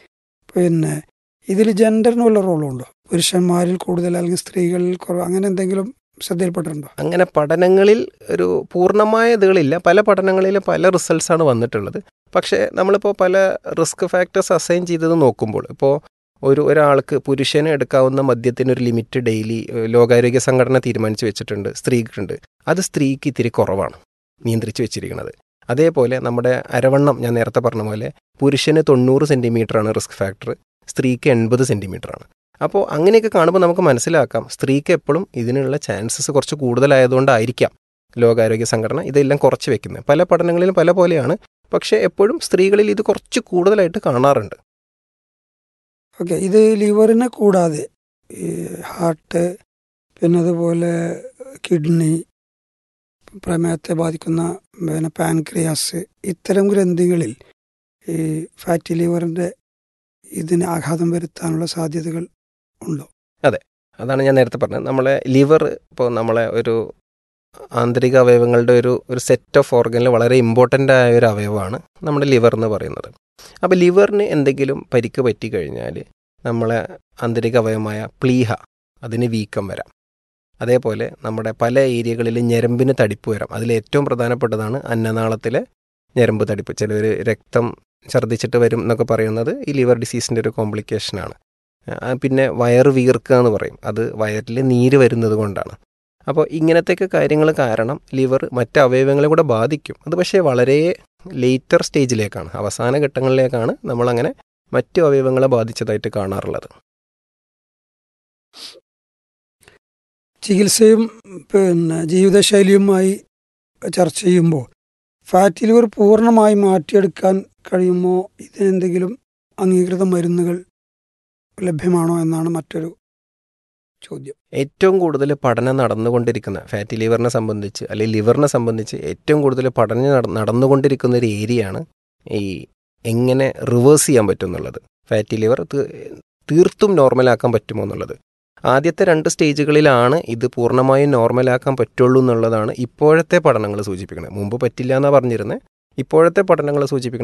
പിന്നെ ഇതിൽ ജെൻഡറിന് വല്ല റോളും ഉണ്ടോ പുരുഷന്മാരിൽ കൂടുതൽ അല്ലെങ്കിൽ സ്ത്രീകളിൽ കുറവ് അങ്ങനെ എന്തെങ്കിലും ശ്രദ്ധയിൽപ്പെട്ടിട്ടുണ്ടോ അങ്ങനെ പഠനങ്ങളിൽ ഒരു പൂർണ്ണമായ ഇതുകളില്ല പല പഠനങ്ങളിൽ പല റിസൾട്ട്സാണ് വന്നിട്ടുള്ളത് പക്ഷേ നമ്മളിപ്പോൾ പല റിസ്ക് ഫാക്ടേഴ്സ് അസൈൻ ചെയ്തത് നോക്കുമ്പോൾ ഇപ്പോൾ ഒരു ഒരാൾക്ക് പുരുഷന് എടുക്കാവുന്ന മദ്യത്തിന് ഒരു ലിമിറ്റ് ഡെയിലി ഏഹ്, ലോകാരോഗ്യ സംഘടന തീരുമാനിച്ച് വെച്ചിട്ടുണ്ട് സ്ത്രീക്കുണ്ട് അത് സ്ത്രീക്ക് ഇത്തിരി കുറവാണ് നിയന്ത്രിച്ച് വെച്ചിരിക്കുന്നത് അതേപോലെ നമ്മുടെ അരവണ്ണം ഞാൻ നേരത്തെ പറഞ്ഞ പോലെ പുരുഷന് തൊണ്ണൂറ് സെൻറ്റിമീറ്ററാണ് റിസ്ക് ഫാക്ടർ സ്ത്രീക്ക് എൺപത് സെൻറ്റിമീറ്ററാണ് അപ്പോൾ അങ്ങനെയൊക്കെ കാണുമ്പോൾ നമുക്ക് മനസ്സിലാക്കാം സ്ത്രീക്ക് എപ്പോഴും ഇതിനുള്ള ചാൻസസ് കുറച്ച് കൂടുതലായതുകൊണ്ടായിരിക്കാം ലോകാരോഗ്യ സംഘടന ഇതെല്ലാം കുറച്ച് വെക്കുന്നത് പല പഠനങ്ങളിലും പല പോലെയാണ് പക്ഷേ എപ്പോഴും സ്ത്രീകളിൽ ഇത് കുറച്ച് കൂടുതലായിട്ട് കാണാറുണ്ട് ഓക്കെ ഇത് ലിവറിനെ കൂടാതെ ഈ ഹാർട്ട് പിന്നെ അതുപോലെ കിഡ്നി പ്രമേഹത്തെ ബാധിക്കുന്ന പിന്നെ പാൻക്രിയാസ് ഇത്തരം ഗ്രന്ഥികളിൽ ഈ ഫാറ്റി ലിവറിൻ്റെ ഇതിന് ആഘാതം വരുത്താനുള്ള സാധ്യതകൾ ഉണ്ടോ അതാണ് ഞാൻ നേരത്തെ പറഞ്ഞത് നമ്മളെ ലിവർ ഇപ്പോൾ നമ്മളെ ഒരു ആന്തരിക അവയവങ്ങളുടെ ഒരു ഒരു സെറ്റ് ഓഫ് ഓർഗനിൽ വളരെ ഇമ്പോർട്ടൻ്റ് ആയ ഒരു അവയവമാണ് നമ്മുടെ ലിവർ എന്ന് പറയുന്നത് അപ്പോൾ ലിവറിന് എന്തെങ്കിലും പരിക്ക് പറ്റിക്കഴിഞ്ഞാൽ നമ്മളെ ആന്തരിക അവയവമായ പ്ലീഹ അതിന് വീക്കം വരാം അതേപോലെ നമ്മുടെ പല ഏരിയകളിൽ ഞരമ്പിന് തടിപ്പ് വരാം അതിൽ ഏറ്റവും പ്രധാനപ്പെട്ടതാണ് അന്നനാളത്തിലെ ഞരമ്പ് തടിപ്പ് ചിലർ രക്തം ഛർദ്ദിച്ചിട്ട് വരും എന്നൊക്കെ പറയുന്നത് ഈ ലിവർ ഡിസീസിൻ്റെ ഒരു കോംപ്ലിക്കേഷനാണ് ആ, പിന്നെ വയറ് വീർക്കുക എന്ന് പറയും അത് വയറിൽ നീര് വരുന്നത് കൊണ്ടാണ് അപ്പോൾ ഇങ്ങനത്തെയൊക്കെ കാര്യങ്ങൾ കാരണം ലിവർ മറ്റ് അവയവങ്ങളെ കൂടെ ബാധിക്കും അത് പക്ഷേ വളരെ ലേറ്റർ സ്റ്റേജിലേക്കാണ് അവസാന ഘട്ടങ്ങളിലേക്കാണ് നമ്മളങ്ങനെ മറ്റു അവയവങ്ങളെ ബാധിച്ചതായിട്ട് കാണാറുള്ളത് ചികിത്സയും പിന്നെ ജീവിതശൈലിയുമായി ചർച്ച ചെയ്യുമ്പോൾ ഫാറ്റി ലിവർ പൂർണ്ണമായി മാറ്റിയെടുക്കാൻ കഴിയുമോ ഇതിനെന്തെങ്കിലും അംഗീകൃത മരുന്നുകൾ ലഭ്യമാണോ എന്നാണ് മറ്റൊരു ചോദ്യം ഏറ്റവും കൂടുതൽ പഠനം നടന്നുകൊണ്ടിരിക്കുന്ന ഫാറ്റി ലിവറിനെ സംബന്ധിച്ച് അല്ലെങ്കിൽ ലിവറിനെ സംബന്ധിച്ച് ഏറ്റവും കൂടുതൽ പഠനം നട- നടന്നുകൊണ്ടിരിക്കുന്ന ഒരു ഏരിയയാണ് ഈ എങ്ങനെ റിവേഴ്സ് ചെയ്യാൻ പറ്റും എന്നുള്ളത് ഫാറ്റി ലിവർ തീ- തീർത്തും നോർമലാക്കാൻ പറ്റുമോ എന്നുള്ളത് ആദ്യത്തെ രണ്ട് സ്റ്റേജുകളിലാണ് ഇത് പൂർണ്ണമായും നോർമലാക്കാൻ പറ്റുള്ളൂ എന്നുള്ളതാണ് ഇപ്പോഴത്തെ പഠനങ്ങൾ സൂചിപ്പിക്കുന്നത് മുമ്പ് പറ്റില്ല എന്നാണ് പറഞ്ഞിരുന്നത് ഇപ്പോഴത്തെ പഠനങ്ങൾ സൂചിപ്പിക്കുന്നത്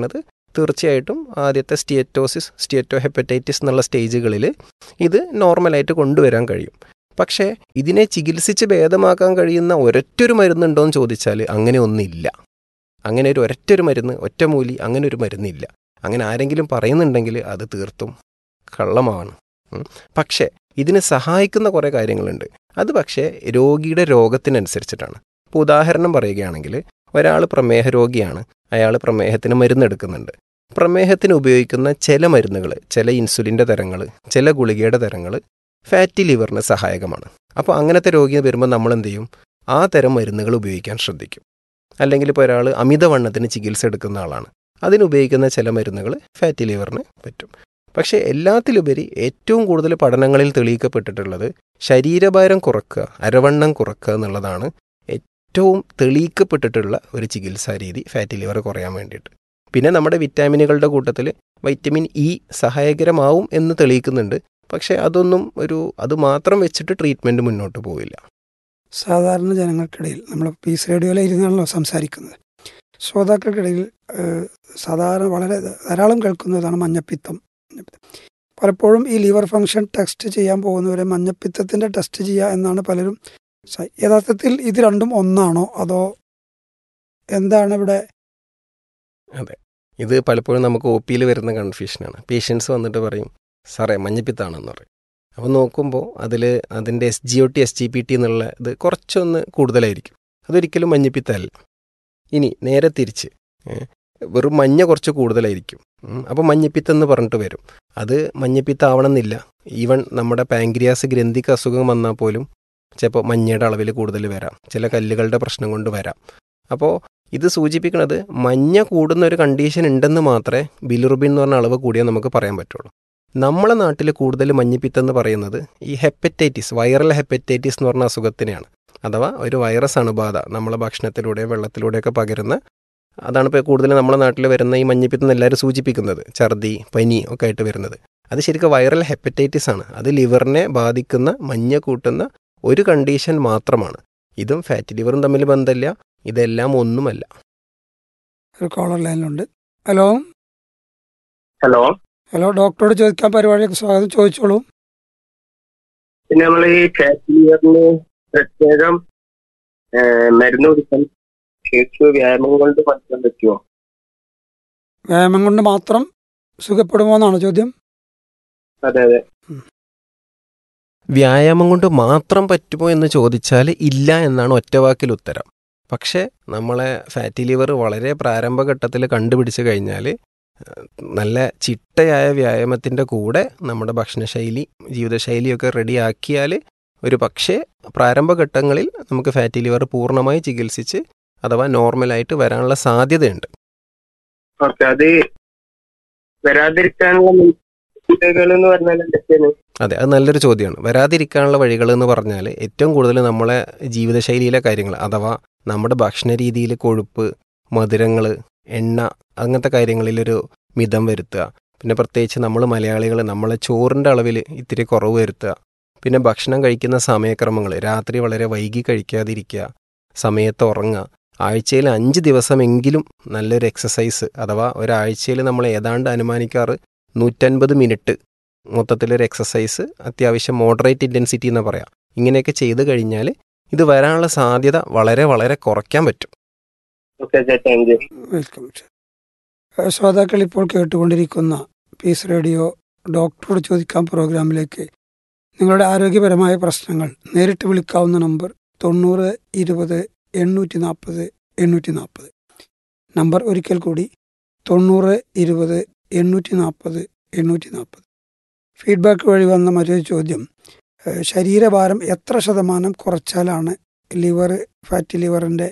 തീർച്ചയായിട്ടും ആദ്യത്തെ സ്റ്റിയറ്റോസിസ് സ്റ്റിയറ്റോ ഹെപ്പറ്റൈറ്റിസ് എന്നുള്ള സ്റ്റേജുകളിൽ ഇത് നോർമലായിട്ട് കൊണ്ടുവരാൻ കഴിയും പക്ഷേ ഇതിനെ ചികിത്സിച്ച് ഭേദമാക്കാൻ കഴിയുന്ന ഒരൊറ്റൊരു മരുന്നുണ്ടോ എന്ന് ചോദിച്ചാൽ അങ്ങനെ ഒന്നില്ല അങ്ങനെ ഒരു ഒരൊറ്റൊരു മരുന്ന് ഒറ്റമൂലി അങ്ങനെ ഒരു മരുന്നില്ല അങ്ങനെ ആരെങ്കിലും പറയുന്നുണ്ടെങ്കിൽ അത് തീർത്തും കള്ളമാണ് ഉം. പക്ഷേ ഇതിന് സഹായിക്കുന്ന കുറേ കാര്യങ്ങളുണ്ട് അത് പക്ഷേ രോഗിയുടെ രോഗത്തിനനുസരിച്ചിട്ടാണ് ഇപ്പോൾ ഉദാഹരണം പറയുകയാണെങ്കിൽ ഒരാൾ പ്രമേഹ രോഗിയാണ് അയാൾ പ്രമേഹത്തിന് മരുന്നെടുക്കുന്നുണ്ട് പ്രമേഹത്തിന് ഉപയോഗിക്കുന്ന ചില മരുന്നുകൾ ചില ഇൻസുലിൻ്റെ തരങ്ങൾ ചില ഗുളികയുടെ തരങ്ങൾ ഫാറ്റി ലിവറിന് സഹായകമാണ് അപ്പോൾ അങ്ങനത്തെ രോഗി വരുമ്പോൾ നമ്മൾ എന്ത് ചെയ്യും ആ തരം മരുന്നുകൾ ഉപയോഗിക്കാൻ ശ്രദ്ധിക്കും അല്ലെങ്കിൽ ഇപ്പോൾ ഒരാൾ അമിതവണ്ണത്തിന് ചികിത്സ എടുക്കുന്ന ആളാണ് അതിനുപയോഗിക്കുന്ന ചില മരുന്നുകൾ ഫാറ്റി ലിവറിന് പറ്റും പക്ഷേ എല്ലാത്തിലുപരി ഏറ്റവും കൂടുതൽ പഠനങ്ങളിൽ തെളിയിക്കപ്പെട്ടിട്ടുള്ളത് ശരീരഭാരം കുറക്കുക അരവണ്ണം കുറക്കുക എന്നുള്ളതാണ് ഏറ്റവും തെളിയിക്കപ്പെട്ടിട്ടുള്ള ഒരു ചികിത്സാ രീതി ഫാറ്റി ലിവർ കുറയാൻ വേണ്ടിയിട്ട് പിന്നെ നമ്മുടെ വിറ്റാമിനുകളുടെ കൂട്ടത്തിൽ വൈറ്റമിൻ ഇ സഹായകരമാവും എന്ന് തെളിയിക്കുന്നുണ്ട് പക്ഷേ അതൊന്നും ഒരു അത് മാത്രം വെച്ചിട്ട് ട്രീറ്റ്മെൻറ്റ് മുന്നോട്ട് പോവില്ല സാധാരണ ജനങ്ങൾക്കിടയിൽ നമ്മൾ പീസ് റേഡിയോയിലെ ഇരുന്നാണല്ലോ സംസാരിക്കുന്നത് ശ്രോതാക്കൾക്കിടയിൽ ഏഹ്, സാധാരണ വളരെ ധാരാളം കേൾക്കുന്നതാണ് മഞ്ഞപ്പിത്തം മഞ്ഞപ്പിത്തം. പലപ്പോഴും ഈ ലിവർ ഫംഗ്ഷൻ ടെസ്റ്റ് ചെയ്യാൻ പോകുന്നവരെ മഞ്ഞപ്പിത്തത്തിന്റെ ടെസ്റ്റ് ചെയ്യുക എന്നാണ് പലരും സ- യഥാർത്ഥത്തിൽ ഇത് രണ്ടും ഒന്നാണോ അതോ എന്താണ് ഇവിടെ ഇത് പലപ്പോഴും നമുക്ക് ഒ പിയിൽ വരുന്ന കൺഫ്യൂഷനാണ് പേഷ്യൻസ് വന്നിട്ട് പറയും സാറേ മഞ്ഞപ്പിത്താണെന്ന് പറയും അപ്പോൾ നോക്കുമ്പോൾ അതിൽ അതിൻ്റെ S G O T S G P T എന്നുള്ള ഇത് കുറച്ചൊന്ന് കൂടുതലായിരിക്കും അതൊരിക്കലും മഞ്ഞപ്പിത്തമല്ല ഇനി നേരെ തിരിച്ച് ഏ, വെറും മഞ്ഞ കുറച്ച് കൂടുതലായിരിക്കും ഉം, അപ്പോൾ മഞ്ഞപ്പിത്തം എന്ന് പറഞ്ഞിട്ട് വരും അത് മഞ്ഞപ്പിത്താവണമെന്നില്ല ഈവൻ നമ്മുടെ പാങ്ക്രിയാസ് ഗ്രന്ഥിക്ക് അസുഖം വന്നാൽ പോലും ചിലപ്പോൾ മഞ്ഞയുടെ അളവിൽ കൂടുതൽ വരാം ചില കല്ലുകളുടെ പ്രശ്നം കൊണ്ട് വരാം അപ്പോൾ ഇത് സൂചിപ്പിക്കുന്നത് മഞ്ഞ കൂടുന്ന ഒരു കണ്ടീഷൻ ഉണ്ടെന്ന് മാത്രമേ ബിലിറുബിൻ എന്ന് പറഞ്ഞ അളവ് കൂടിയാൽ നമുക്ക് പറയാൻ പറ്റുള്ളൂ നമ്മളെ നാട്ടിൽ കൂടുതൽ മഞ്ഞപ്പിത്തം എന്ന് പറയുന്നത് ഈ ഹെപ്പറ്റൈറ്റിസ് വൈറൽ ഹെപ്പറ്റൈറ്റിസ് എന്ന് പറഞ്ഞ അസുഖത്തിനെയാണ് അഥവാ ഒരു വൈറസ് അണുബാധ നമ്മളെ ഭക്ഷണത്തിലൂടെ വെള്ളത്തിലൂടെയൊക്കെ പകരുന്ന അതാണ് ഇപ്പോൾ കൂടുതൽ നമ്മുടെ നാട്ടിൽ വരുന്ന ഈ മഞ്ഞപ്പിത്തം എന്ന് എല്ലാവരും സൂചിപ്പിക്കുന്നത് ഛർദി പനി ഒക്കെ ആയിട്ട് വരുന്നത് അത് ശരിക്കും വൈറൽ ഹെപ്പറ്റൈറ്റിസ് ആണ് അത് ലിവറിനെ ബാധിക്കുന്ന മഞ്ഞ കൂട്ടുന്ന ഒരു കണ്ടീഷൻ മാത്രമാണ് ഇതും ഫാറ്റി ലിവറും തമ്മിൽ ബന്ധമില്ല ഇതെല്ലാം ഒന്നുമല്ല ഒരു കോളർ ലൈനിലുണ്ട് ഹലോ ഹലോ ഹലോ ഡോക്ടറോട് ചോദിക്കാൻ പരിപാടിക്ക് സ്വാഗതം ചോദിച്ചോളൂ പിന്നെ നമ്മൾ ഈ ഫാറ്റ് ലിവറിന് പ്രത്യേകം ഏ, മരുന്ന് കുടിക്കാൻ ശേഷി വ്യായാമം കൊണ്ട് മാറ്റാൻ പറ്റുമോ വ്യായാമം കൊണ്ട് മാത്രം സുഖപ്പെടുമോ എന്നാണ് ചോദ്യം അതെ അതെ വ്യായാമം കൊണ്ട് മാത്രം പറ്റുമോ എന്ന് ചോദിച്ചാൽ ഇല്ല എന്നാണ് ഒറ്റവാക്കിൽ ഉത്തരം പക്ഷേ നമ്മളെ ഫാറ്റി ലിവർ വളരെ പ്രാരംഭഘട്ടത്തിൽ കണ്ടുപിടിച്ച് കഴിഞ്ഞാൽ ഏഹ്, നല്ല ചിട്ടയായ വ്യായാമത്തിൻ്റെ കൂടെ നമ്മുടെ ഭക്ഷണശൈലി ജീവിതശൈലിയൊക്കെ റെഡിയാക്കിയാൽ ഒരു പക്ഷേ പ്രാരംഭഘട്ടങ്ങളിൽ നമുക്ക് ഫാറ്റി ലിവർ പൂർണ്ണമായി ചികിത്സിച്ച് അഥവാ നോർമലായിട്ട് വരാനുള്ള സാധ്യതയുണ്ട് ഓക്കെ അത് വരാതിരിക്കാനുള്ള മുൻകരുതലുകൾ എന്ന് പറഞ്ഞാൽ എന്തൊക്കെയാണ് അതെ അത് നല്ലൊരു ചോദ്യമാണ് വരാതിരിക്കാനുള്ള വഴികൾ എന്ന് പറഞ്ഞാൽ ഏറ്റവും കൂടുതൽ നമ്മളെ ജീവിതശൈലിയിലെ കാര്യങ്ങൾ അഥവാ നമ്മുടെ ഭക്ഷണ രീതിയിൽ കൊഴുപ്പ് മധുരങ്ങൾ എണ്ണ അങ്ങനത്തെ കാര്യങ്ങളിലൊരു മിതം വരുത്തുക പിന്നെ പ്രത്യേകിച്ച് നമ്മൾ മലയാളികൾ നമ്മളെ ചോറിൻ്റെ അളവിൽ ഇത്തിരി കുറവ് വരുത്തുക പിന്നെ ഭക്ഷണം കഴിക്കുന്ന സമയക്രമങ്ങൾ രാത്രി വളരെ വൈകി കഴിക്കാതിരിക്കുക സമയത്ത് ഉറങ്ങുക ആഴ്ചയിൽ അഞ്ച് ദിവസമെങ്കിലും നല്ലൊരു എക്സസൈസ് അഥവാ ഒരാഴ്ചയിൽ നമ്മൾ ഏതാണ്ട് അനുമാനിക്കാറ് നൂറ്റൻപത് മിനിറ്റ് മൊത്തത്തിലൊരു എക്സസൈസ് അത്യാവശ്യം മോഡറേറ്റ് ഇൻറ്റൻസിറ്റി എന്ന് പറയാം ഇങ്ങനെയൊക്കെ ചെയ്ത് കഴിഞ്ഞാൽ ഇത് വരാനുള്ള സാധ്യത വളരെ വളരെ കുറയ്ക്കാൻ പറ്റും ഓക്കെ താങ്ക് യു വെൽക്കം ഏഹ് ശ്രോതാക്കൾ ഇപ്പോൾ കേട്ടുകൊണ്ടിരിക്കുന്ന പീസ് റേഡിയോ ഡോക്ടറോട് ചോദിക്കാം പ്രോഗ്രാമിലേക്ക് നിങ്ങളുടെ ആരോഗ്യപരമായ പ്രശ്നങ്ങൾ നേരിട്ട് വിളിക്കാവുന്ന നമ്പർ തൊണ്ണൂറ് ഇരുപത് എണ്ണൂറ്റി നാൽപ്പത് എണ്ണൂറ്റി നാൽപ്പത് നമ്പർ ഒരിക്കൽ കൂടി തൊണ്ണൂറ് ഇരുപത് എണ്ണൂറ്റി നാൽപ്പത് എണ്ണൂറ്റി നാൽപ്പത് ഫീഡ്ബാക്ക് വഴി വന്ന മറ്റൊരു ചോദ്യം ഏഹ് ശരീരഭാരം എത്ര ശതമാനം കുറച്ചാലാണ് ലിവർ ഫാറ്റി ലിവറിൻ്റെ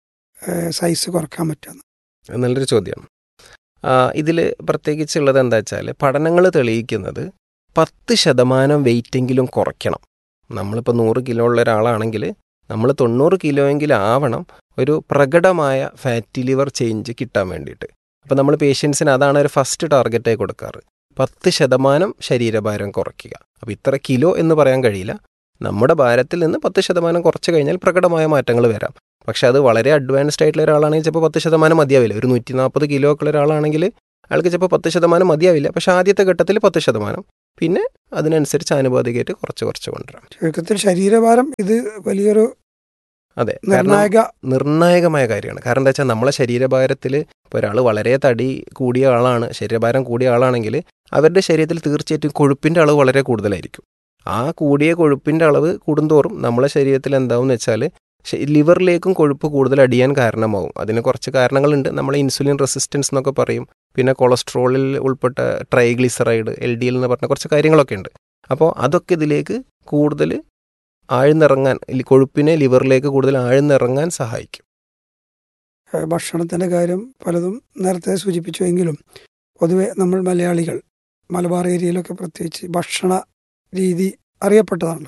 സൈസ് കുറക്കാൻ പറ്റുക അത് നല്ലൊരു ചോദ്യമാണ് ഇതിൽ പ്രത്യേകിച്ചുള്ളത് എന്താ വെച്ചാൽ പഠനങ്ങൾ തെളിയിക്കുന്നത് പത്ത് ശതമാനം വെയിറ്റെങ്കിലും കുറയ്ക്കണം നമ്മളിപ്പോൾ നൂറ് കിലോ ഉള്ള ഒരാളാണെങ്കിൽ നമ്മൾ തൊണ്ണൂറ് കിലോ എങ്കിലും ആവണം ഒരു പ്രകടമായ ഫാറ്റി ലിവർ ചേഞ്ച് കിട്ടാൻ വേണ്ടിയിട്ട് അപ്പോൾ നമ്മൾ പേഷ്യൻസിന് അതാണ് ഒരു ഫസ്റ്റ് ടാർഗറ്റായി കൊടുക്കാറ് പത്ത് ശതമാനം ശരീരഭാരം കുറയ്ക്കുക അപ്പോൾ ഇത്ര കിലോ എന്ന് പറയാൻ കഴിയില്ല നമ്മുടെ ഭാരത്തിൽ നിന്ന് പത്ത് ശതമാനം കുറച്ച് കഴിഞ്ഞാൽ പ്രകടമായ മാറ്റങ്ങൾ വരാം പക്ഷെ അത് വളരെ അഡ്വാൻസ്ഡ് ആയിട്ടുള്ള ഒരാളാണെങ്കിൽ ചിലപ്പോൾ പത്ത് ശതമാനം മതിയാവില്ല ഒരു നൂറ്റി നാൽപ്പത് കിലോ ഒക്കെ ഉള്ള ഒരാളാണെങ്കിൽ അയാൾക്ക് ചിലപ്പോൾ പത്ത് ശതമാനം മതിയാവില്ല പക്ഷെ ആദ്യത്തെ ഘട്ടത്തിൽ പത്ത് ശതമാനം പിന്നെ അതിനനുസരിച്ച് ആനുപാതികമായിട്ട് കുറച്ച് കുറച്ച് കൊണ്ടുവരാം ചുരുക്കത്തിൽ ശരീരഭാരം ഇത് വലിയൊരു അതെ കാരണം നിർണായക നിർണായകമായ കാര്യമാണ് കാരണം എന്താ വെച്ചാൽ നമ്മളെ ശരീരഭാരത്തിൽ ഇപ്പോൾ ഒരാൾ വളരെ തടി കൂടിയ ആളാണ് ശരീരഭാരം കൂടിയ ആളാണെങ്കിൽ അവരുടെ ശരീരത്തിൽ തീർച്ചയായിട്ടും കൊഴുപ്പിൻ്റെ അളവ് വളരെ കൂടുതലായിരിക്കും ആ കൂടിയ കൊഴുപ്പിൻ്റെ അളവ് കൂടുന്തോറും നമ്മളെ ശരീരത്തിൽ എന്താവും എന്ന് വെച്ചാൽ ലിവറിലേക്കും കൊഴുപ്പ് കൂടുതൽ അടിയാൻ കാരണമാവും അതിന് കുറച്ച് കാരണങ്ങളുണ്ട് നമ്മൾ ഇൻസുലിൻ റെസിസ്റ്റൻസ് എന്നൊക്കെ പറയും പിന്നെ കൊളസ്ട്രോളിൽ ഉൾപ്പെട്ട ട്രൈഗ്ലിസറൈഡ് എൽ ഡി എൽ എന്ന് പറഞ്ഞ കുറച്ച് കാര്യങ്ങളൊക്കെ ഉണ്ട് അപ്പോൾ അതൊക്കെ ഇതിലേക്ക് കൂടുതൽ ആഴ്ന്നിറങ്ങാൻ ലി- കൊഴുപ്പിനെ ലിവറിലേക്ക് കൂടുതൽ ആഴ്ന്നിറങ്ങാൻ സഹായിക്കും ഏഹ് ഭക്ഷണത്തിൻ്റെ കാര്യം പലതും നേരത്തെ സൂചിപ്പിച്ചുവെങ്കിലും പൊതുവെ നമ്മൾ മലയാളികൾ മലബാർ ഏരിയയിലൊക്കെ പ്രത്യേകിച്ച് ഭക്ഷണ രീതി അറിയപ്പെട്ടതാണല്ലോ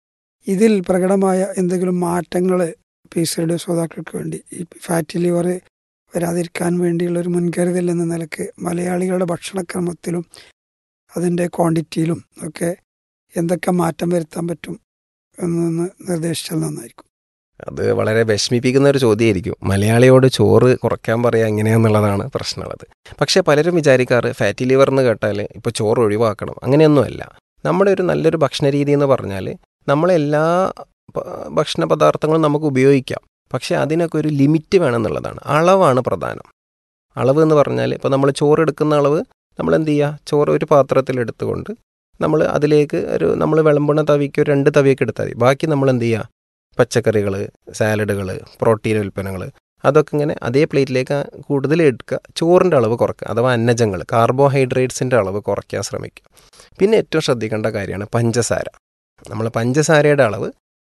ഇതിൽ പ്രകടമായ എന്തെങ്കിലും മാറ്റങ്ങൾ പീസയുടെ ശ്രോതാക്കൾക്ക് വേണ്ടി ഈ ഫാറ്റി ലിവർ വരാതിരിക്കാൻ വേണ്ടിയുള്ള ഒരു മുൻകരുതൽ എന്ന നിലക്ക് മലയാളികളുടെ ഭക്ഷണക്രമത്തിലും അതിൻ്റെ ക്വാണ്ടിറ്റിയിലും ഒക്കെ എന്തൊക്കെ മാറ്റം വരുത്താൻ പറ്റും എന്നൊന്ന് നിർദ്ദേശിച്ചാൽ നന്നായിരിക്കും അത് വളരെ വിഷമിപ്പിക്കുന്ന ഒരു ചോദ്യമായിരിക്കും മലയാളിയോട് ചോറ് കുറയ്ക്കാൻ പറയാ എങ്ങനെയാന്നുള്ളതാണ് പ്രശ്നമുള്ളത് പക്ഷേ പലരും വിചാരിക്കാറ് ഫാറ്റി ലിവർ എന്ന് കേട്ടാൽ ഇപ്പോൾ ചോറ് ഒഴിവാക്കണം അങ്ങനെയൊന്നുമല്ല നമ്മുടെ ഒരു നല്ലൊരു ഭക്ഷണ രീതി എന്ന് പറഞ്ഞാൽ നമ്മളെല്ലാ പ- ഭക്ഷണ പദാർത്ഥങ്ങളും നമുക്ക് ഉപയോഗിക്കാം പക്ഷേ അതിനൊക്കെ ഒരു ലിമിറ്റ് വേണമെന്നുള്ളതാണ് അളവാണ് പ്രധാനം അളവ് എന്ന് പറഞ്ഞാൽ ഇപ്പോൾ നമ്മൾ ചോറ് എടുക്കുന്ന അളവ് നമ്മൾ എന്ത് ചെയ്യുക ചോറ് ഒരു പാത്രത്തിൽ എടുത്തുകൊണ്ട് നമ്മൾ അതിലേക്ക് ഒരു നമ്മൾ വിളമ്പുന്ന തവിക്ക് ഒരു രണ്ട് തവിയൊക്കെ എടുത്താൽ മതി ബാക്കി നമ്മൾ എന്ത് ചെയ്യുക പച്ചക്കറികൾ സാലഡുകൾ പ്രോട്ടീൻ ഉൽപ്പന്നങ്ങൾ അതൊക്കെ ഇങ്ങനെ അതേ പ്ലേറ്റിലേക്ക് കൂടുതൽ എടുക്കുക ചോറിൻ്റെ അളവ് കുറയ്ക്കുക അഥവാ അന്നജങ്ങൾ കാർബോഹൈഡ്രേറ്റ്സിൻ്റെ അളവ് കുറയ്ക്കാൻ ശ്രമിക്കുക പിന്നെ ഏറ്റവും ശ്രദ്ധിക്കേണ്ട കാര്യമാണ് പഞ്ചസാര നമ്മൾ പഞ്ചസാരയുടെ അളവ്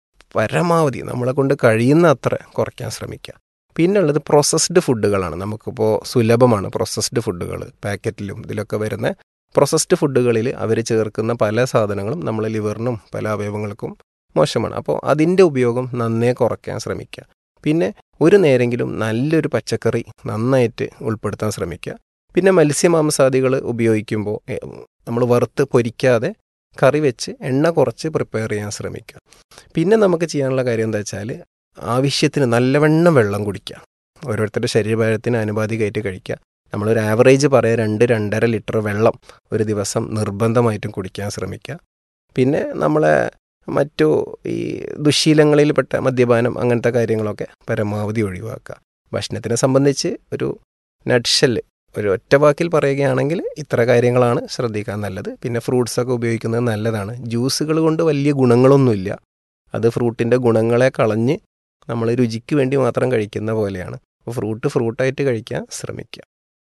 പരമാവധി നമ്മളെ കൊണ്ട് കഴിയുന്ന അത്ര കുറയ്ക്കാൻ ശ്രമിക്കുക പിന്നെ ഉള്ളത് പ്രോസസ്ഡ് ഫുഡുകളാണ് നമുക്കിപ്പോൾ സുലഭമാണ് പ്രോസസ്ഡ് ഫുഡുകൾ പാക്കറ്റിലും ഇതിലൊക്കെ വരുന്ന പ്രോസസ്ഡ് ഫുഡുകളിൽ അവർ ചേർക്കുന്ന പല സാധനങ്ങളും നമ്മളെ ലിവറിനും പല അവയവങ്ങൾക്കും മോശമാണ് അപ്പോൾ അതിൻ്റെ ഉപയോഗം നന്നേ കുറയ്ക്കാൻ ശ്രമിക്കുക പിന്നെ ഒരു നേരെങ്കിലും നല്ലൊരു പച്ചക്കറി നന്നായിട്ട് ഉൾപ്പെടുത്താൻ ശ്രമിക്കുക പിന്നെ മത്സ്യമാംസാദികൾ ഉപയോഗിക്കുമ്പോൾ നമ്മൾ വറുത്ത് പൊരിക്കാതെ കറി വെച്ച് എണ്ണ കുറച്ച് പ്രിപ്പയർ ചെയ്യാൻ ശ്രമിക്കുക പിന്നെ നമുക്ക് ചെയ്യാനുള്ള കാര്യം എന്താ വെച്ചാൽ ആവശ്യത്തിന് നല്ലവണ്ണം വെള്ളം കുടിക്കുക ഓരോരുത്തരുടെ ശരീരഭാരത്തിന് അനുപാതികമായിട്ട് കഴിക്കുക നമ്മളൊരു ആവറേജ് പറയാം രണ്ട് രണ്ടര ലിറ്റർ വെള്ളം ഒരു ദിവസം നിർബന്ധമായിട്ടും കുടിക്കാൻ ശ്രമിക്കുക പിന്നെ നമ്മളെ മറ്റു ഈ ദുശീലങ്ങളിൽപ്പെട്ട മദ്യപാനം അങ്ങനത്തെ കാര്യങ്ങളൊക്കെ പരമാവധി ഒഴിവാക്കുക ഭക്ഷണത്തിനെ സംബന്ധിച്ച് ഒരു നട്ഷല് ഒരു ഒറ്റ വാക്കിൽ പറയുകയാണെങ്കിൽ ഇത്ര കാര്യങ്ങളാണ് ശ്രദ്ധിക്കാൻ നല്ലത് പിന്നെ ഫ്രൂട്ട്സൊക്കെ ഉപയോഗിക്കുന്നത് നല്ലതാണ് ജ്യൂസുകൾ കൊണ്ട് വലിയ ഗുണങ്ങളൊന്നുമില്ല അത് ഫ്രൂട്ടിൻ്റെ ഗുണങ്ങളെ കളഞ്ഞ് നമ്മൾ രുചിക്ക് വേണ്ടി മാത്രം കഴിക്കുന്ന പോലെയാണ് അപ്പോൾ ഫ്രൂട്ട് ഫ്രൂട്ടായിട്ട് കഴിക്കാൻ ശ്രമിക്കുക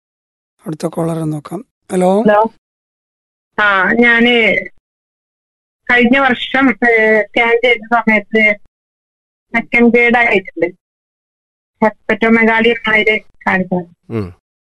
അടുത്ത കോളറെ നോക്കാം ഹലോ ഹലോ ആ ഞാന് കഴിഞ്ഞ വർഷം സ്കാൻ ചെയ്ത സമയത്ത് സെക്കൻഡ് ഗ്രേഡ് ആയിട്ടുണ്ട് ഹെപ്പറ്റോമെഗാലി ആണ് അതില് കാണിച്ചത് ഉം.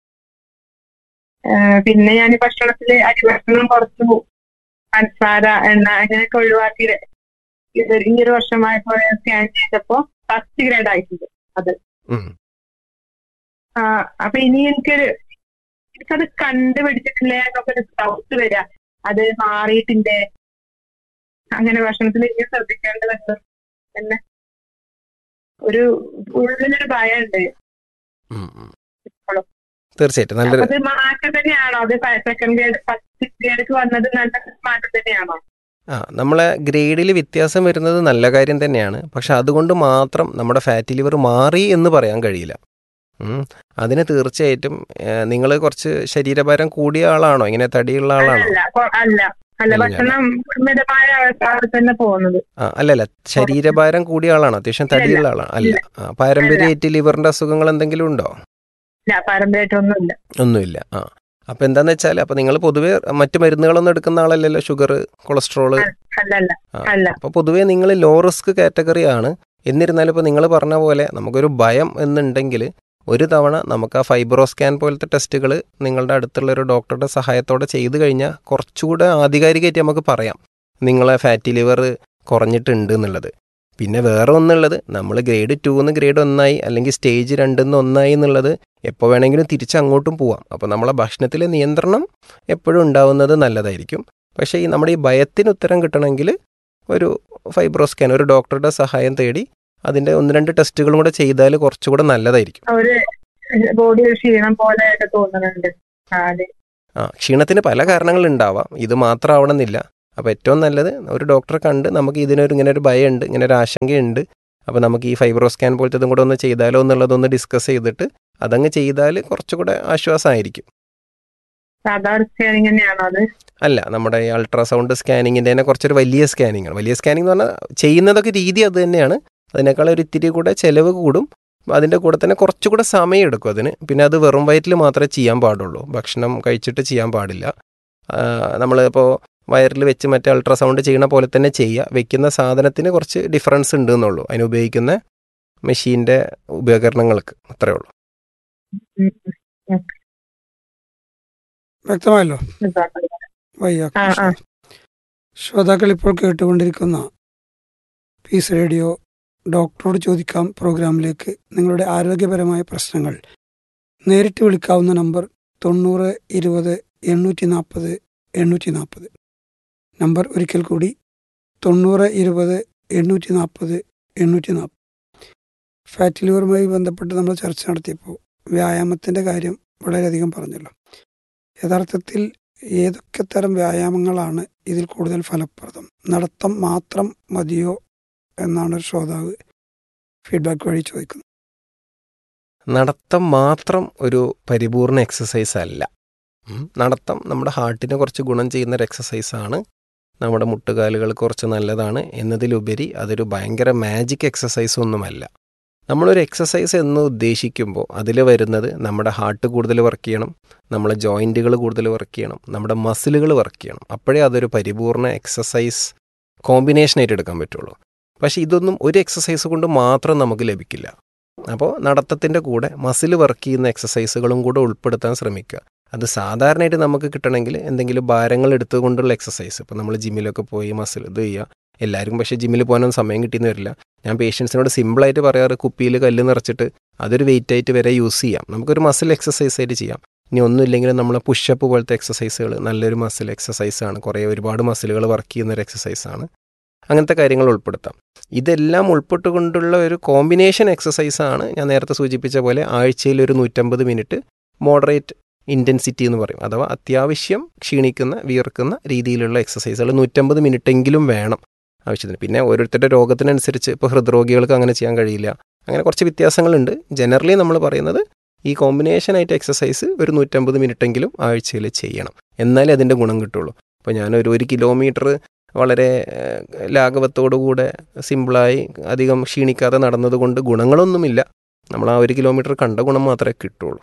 ഏഹ് പിന്നെ ഞാൻ ഭക്ഷണത്തില് അരിഭക്ഷണം കുറച്ചു പഞ്ചസാര എണ്ണ അങ്ങനെയൊക്കെ ഒഴിവാക്കി ഇത് ഈ ഒരു വർഷമായപ്പോ സ്കാൻ ചെയ്തപ്പോ ഫസ്റ്റ് ഗ്രേഡ് ആയിട്ടുണ്ട് ഉം. ആ അപ്പൊ ഇനി എനിക്കൊരു എനിക്കത് കണ്ടുപിടിച്ചിട്ടില്ല എന്നൊക്കെ ഒരു ഡൗട്ട് വരിക അത് മാറിയിട്ടില്ലേ അങ്ങനെ ഭക്ഷണത്തിൽ ഇനി ശ്രദ്ധിക്കേണ്ടതുണ്ട് തന്നെ ഒരു ഉള്ളിലൊരു ഭയമുണ്ട് ഉം, ഉം. ഇപ്പോഴും. തീർച്ചയായിട്ടും നല്ലൊരു അത് മാറ്റം തന്നെയാണോ അത് സെക്കൻഡ് ഗ്രേഡ് ഫസ്റ്റ് ഗ്രേഡ്ക്ക് വന്നത് നല്ല മാറ്റം തന്നെയാണോ ആ നമ്മളെ ഗ്രേഡിൽ വ്യത്യാസം വരുന്നത് നല്ല കാര്യം തന്നെയാണ് പക്ഷെ അതുകൊണ്ട് മാത്രം നമ്മുടെ ഫാറ്റി ലിവർ മാറി എന്ന് പറയാൻ കഴിയില്ല ഉം. അതിന് തീർച്ചയായിട്ടും നിങ്ങൾ കുറച്ച് ശരീരഭാരം കൂടിയ ആളാണോ ഇങ്ങനെ തടിയുള്ള ആളാണോ അല്ല കൊ- അല്ല അല്ല അല്ല, ഭക്ഷണം മിതമായ അവസ്ഥ തന്നെ പോകുന്നത് ആ, അല്ലല്ല ശരീരഭാരം കൂടിയ ആളാണോ അത്യാവശ്യം തടിയുള്ള ആളാണ് അല്ല ആ, പാരമ്പര്യമായിട്ട് ലിവറിന്റെ അസുഖങ്ങൾ എന്തെങ്കിലും ഉണ്ടോ ഇല്ല പാരമ്പര്യമായിട്ടൊന്നുമില്ല ഒന്നുമില്ല ആ അപ്പൊ എന്താന്ന് വെച്ചാൽ അപ്പൊ നിങ്ങൾ പൊതുവേ മറ്റു മരുന്നുകളൊന്നും എടുക്കുന്ന ആളല്ലല്ലോ ഷുഗർ കൊളസ്ട്രോള് അല്ല അല്ല ആ. അല്ല അപ്പോൾ പൊതുവേ നിങ്ങൾ ലോ റിസ്ക് കാറ്റഗറി ആണ് എന്നിരുന്നാലും ഇപ്പോൾ നിങ്ങൾ പറഞ്ഞ പോലെ നമുക്കൊരു ഭയം എന്നുണ്ടെങ്കിൽ ഒരു തവണ നമുക്ക് ആ ഫൈബ്രോ സ്കാൻ പോലത്തെ ടെസ്റ്റുകൾ നിങ്ങളുടെ അടുത്തുള്ള ഒരു ഡോക്ടറുടെ സഹായത്തോടെ ചെയ്തു കഴിഞ്ഞാൽ കുറച്ചുകൂടെ ആധികാരികമായിട്ട് നമുക്ക് പറയാം നിങ്ങളെ ഫാറ്റി ലിവർ കുറഞ്ഞിട്ടുണ്ട് എന്നുള്ളത് പിന്നെ വേറെ ഒന്നുള്ളത് നമ്മൾ ഗ്രേഡ് ടു എന്ന് ഗ്രേഡ് ഒന്നായി അല്ലെങ്കിൽ സ്റ്റേജ് രണ്ടിന്ന് ഒന്നായി എന്നുള്ളത് എപ്പോൾ വേണമെങ്കിലും തിരിച്ച് അങ്ങോട്ടും പോവാം അപ്പോൾ നമ്മളെ ഭക്ഷണത്തിലെ നിയന്ത്രണം എപ്പോഴും ഉണ്ടാവുന്നത് നല്ലതായിരിക്കും പക്ഷേ ഈ നമ്മുടെ ഈ ഭയത്തിന് ഉത്തരം കിട്ടണമെങ്കിൽ ഒരു ഫൈബ്രോ സ്കാൻ ഒരു ഡോക്ടറുടെ സഹായം തേടി അതിൻ്റെ ഒന്ന് രണ്ട് ടെസ്റ്റുകളും കൂടെ ചെയ്താൽ കുറച്ചുകൂടെ നല്ലതായിരിക്കും ഒരു ബോഡി ഒരു ക്ഷീണം പോലെ ഒക്കെ തോന്നുന്നുണ്ട് ആ, അതെ ആ ക്ഷീണത്തിന് പല കാരണങ്ങളുണ്ടാവാം ഇത് മാത്രം ആവണമെന്നില്ല അപ്പോൾ ഏറ്റവും നല്ലത് ഒരു ഡോക്ടറെ കണ്ട് നമുക്ക് ഇതിനൊരു ഇങ്ങനെ ഒരു ഭയമുണ്ട് ഇങ്ങനെ ഒരു ആശങ്കയുണ്ട് അപ്പോൾ നമുക്ക് ഈ ഫൈബ്രോ സ്കാൻ പോലത്തതും കൂടെ ഒന്ന് ചെയ്താലോ എന്നുള്ളതൊന്ന് ഡിസ്കസ് ചെയ്തിട്ട് അതങ്ങ് ചെയ്താൽ കുറച്ചുകൂടെ ആശ്വാസമായിരിക്കും സാധാരണ സ്കാനിങ് തന്നെയാണോ അത് അല്ല നമ്മുടെ ഈ അൾട്രാസൗണ്ട് സ്കാനിങ്ങിൻ്റെ തന്നെ കുറച്ചൊരു വലിയ സ്കാനിങ് ആണ് വലിയ സ്കാനിങ് എന്ന് പറഞ്ഞാൽ ചെയ്യുന്നതൊക്കെ രീതി അത് തന്നെയാണ് അതിനേക്കാൾ ഒരു ഇത്തിരി കൂടെ ചിലവ് കൂടും അതിൻ്റെ കൂടെ തന്നെ കുറച്ചുകൂടെ സമയം എടുക്കും അതിന് പിന്നെ അത് വെറും വയറ്റിൽ മാത്രമേ ചെയ്യാൻ പാടുള്ളൂ ഭക്ഷണം കഴിച്ചിട്ട് ചെയ്യാൻ പാടില്ല നമ്മളിപ്പോൾ വയറിൽ വെച്ച് മറ്റേ അൾട്രാസൗണ്ട് ചെയ്യണ പോലെ തന്നെ ചെയ്യുക വെക്കുന്ന സാധനത്തിന് കുറച്ച് ഡിഫറൻസ് ഉണ്ട് എന്നുള്ളൂ അതിന് ഉപയോഗിക്കുന്ന മെഷീൻ്റെ ഉപകരണങ്ങൾക്ക് അത്രേ ഉള്ളൂ ഉം, ഉം. വ്യക്തമായല്ലോ മനസ്സിലാക്കാം. വയ്യ ആ, ആ. ശ്രോതാക്കൾ ഇപ്പോൾ കേട്ടുകൊണ്ടിരിക്കുന്ന പീസ് റേഡിയോ ഡോക്ടറോട് ചോദിക്കാം പ്രോഗ്രാമിലേക്ക് നിങ്ങളുടെ ആരോഗ്യപരമായ പ്രശ്നങ്ങൾ നേരിട്ട് വിളിക്കാവുന്ന നമ്പർ തൊണ്ണൂറ് ഇരുപത് എണ്ണൂറ്റി നാൽപ്പത് എണ്ണൂറ്റി നാൽപ്പത് നമ്പർ ഒരിക്കൽ കൂടി തൊണ്ണൂറ് ഇരുപത് എണ്ണൂറ്റി നാൽപ്പത് എണ്ണൂറ്റി നാൽപ്പത് ഫാറ്റ് ലിവറുമായി ബന്ധപ്പെട്ട് നമ്മൾ ചർച്ച നടത്തിയപ്പോൾ വ്യായാമത്തിൻ്റെ കാര്യം വളരെയധികം പറഞ്ഞല്ലോ യഥാർത്ഥത്തിൽ ഏതൊക്കെ തരം വ്യായാമങ്ങളാണ് ഇതിൽ കൂടുതൽ ഫലപ്രദം നടത്തം മാത്രം മതിയോ എന്നാണ് ഒരു ശ്രോതാവ് ഫീഡ്ബാക്ക് വഴി ചോദിക്കുന്നത് നടത്തം മാത്രം ഒരു പരിപൂർണ എക്സസൈസ് അല്ല ഉം. നടത്തം നമ്മുടെ ഹാർട്ടിന് കുറച്ച് ഗുണം ചെയ്യുന്ന ഒരു എക്സസൈസാണ് നമ്മുടെ മുട്ടുകാലുകൾക്ക് കുറച്ച് നല്ലതാണ് എന്നതിലുപരി അതൊരു ഭയങ്കര മാജിക് എക്സസൈസ് ഒന്നുമല്ല നമ്മളൊരു എക്സസൈസ് എന്ന് ഉദ്ദേശിക്കുമ്പോൾ അതിൽ വരുന്നത് നമ്മുടെ ഹാർട്ട് കൂടുതൽ വർക്ക് ചെയ്യണം നമ്മളെ ജോയിൻറ്റുകൾ കൂടുതൽ വർക്ക് ചെയ്യണം നമ്മുടെ മസിലുകൾ വർക്ക് ചെയ്യണം അപ്പോഴേ അതൊരു പരിപൂർണ എക്സസൈസ് കോമ്പിനേഷനായിട്ട് എടുക്കാൻ പറ്റുള്ളൂ പക്ഷേ ഇതൊന്നും ഒരു എക്സസൈസ് കൊണ്ട് മാത്രം നമുക്ക് ലഭിക്കില്ല അപ്പോൾ നടത്തത്തിൻ്റെ കൂടെ മസിൽ വർക്ക് ചെയ്യുന്ന എക്സസൈസുകളും കൂടെ ഉൾപ്പെടുത്താൻ ശ്രമിക്കുക അത് സാധാരണയായിട്ട് നമുക്ക് കിട്ടണമെങ്കിൽ എന്തെങ്കിലും ഭാരങ്ങൾ എടുത്തുകൊണ്ടുള്ള എക്സസൈസ് ഇപ്പോൾ നമ്മൾ ജിമ്മിലൊക്കെ പോയി മസിൽ ഇത് ചെയ്യുക എല്ലാവർക്കും പക്ഷേ ജിമ്മിൽ പോകാനൊന്നും സമയം കിട്ടിയെന്ന് വരില്ല ഞാൻ പേഷ്യൻസിനോട് സിമ്പിളായിട്ട് പറയാറ് കുപ്പിയിൽ കല്ല് നിറച്ചിട്ട് അതൊരു വെയിറ്റ് ആയിട്ട് വരെ യൂസ് ചെയ്യാം നമുക്കൊരു മസിൽ എക്സസൈസ് ആയിട്ട് ചെയ്യാം ഇനി ഒന്നുമില്ലെങ്കിലും നമ്മൾ പുഷപ്പ് പോലത്തെ എക്സസൈസുകൾ നല്ലൊരു മസിൽ എക്സസൈസാണ് കുറേ ഒരുപാട് മസിലുകൾ വർക്ക് ചെയ്യുന്ന ഒരു എക്സസൈസാണ് അങ്ങനത്തെ കാര്യങ്ങൾ ഉൾപ്പെടുത്താം ഇതെല്ലാം ഉൾപ്പെട്ടുകൊണ്ടുള്ള ഒരു കോമ്പിനേഷൻ എക്സസൈസാണ് ഞാൻ നേരത്തെ സൂചിപ്പിച്ച പോലെ ആഴ്ചയിൽ ഒരു നൂറ്റമ്പത് മിനിറ്റ് മോഡറേറ്റ് ഇൻറ്റൻസിറ്റി എന്ന് പറയും അഥവാ അത്യാവശ്യം ക്ഷീണിക്കുന്ന വിയർക്കുന്ന രീതിയിലുള്ള എക്സസൈസുകൾ നൂറ്റമ്പത് മിനിറ്റ് എങ്കിലും വേണം ആവശ്യത്തിന് പിന്നെ ഓരോരുത്തരുടെ രോഗത്തിനനുസരിച്ച് ഇപ്പോൾ ഹൃദ്രോഗികൾക്ക് അങ്ങനെ ചെയ്യാൻ കഴിയില്ല അങ്ങനെ കുറച്ച് വ്യത്യാസങ്ങളുണ്ട് ജനറലി നമ്മൾ പറയുന്നത് ഈ കോമ്പിനേഷനായിട്ട് എക്സസൈസ് ഒരു നൂറ്റമ്പത് മിനിറ്റെങ്കിലും ആഴ്ചയിൽ ചെയ്യണം എന്നാലേ അതിൻ്റെ ഗുണം കിട്ടുള്ളൂ അപ്പോൾ ഞാനൊരു ഒരു കിലോമീറ്റർ വളരെ ഏഹ്, ലാഘവത്തോടുകൂടെ സിമ്പിളായി അധികം ക്ഷീണിക്കാതെ നടന്നതുകൊണ്ട് ഗുണങ്ങളൊന്നുമില്ല നമ്മൾ ആ ഒരു കിലോമീറ്റർ കണ്ട ഗുണം മാത്രമേ കിട്ടുള്ളൂ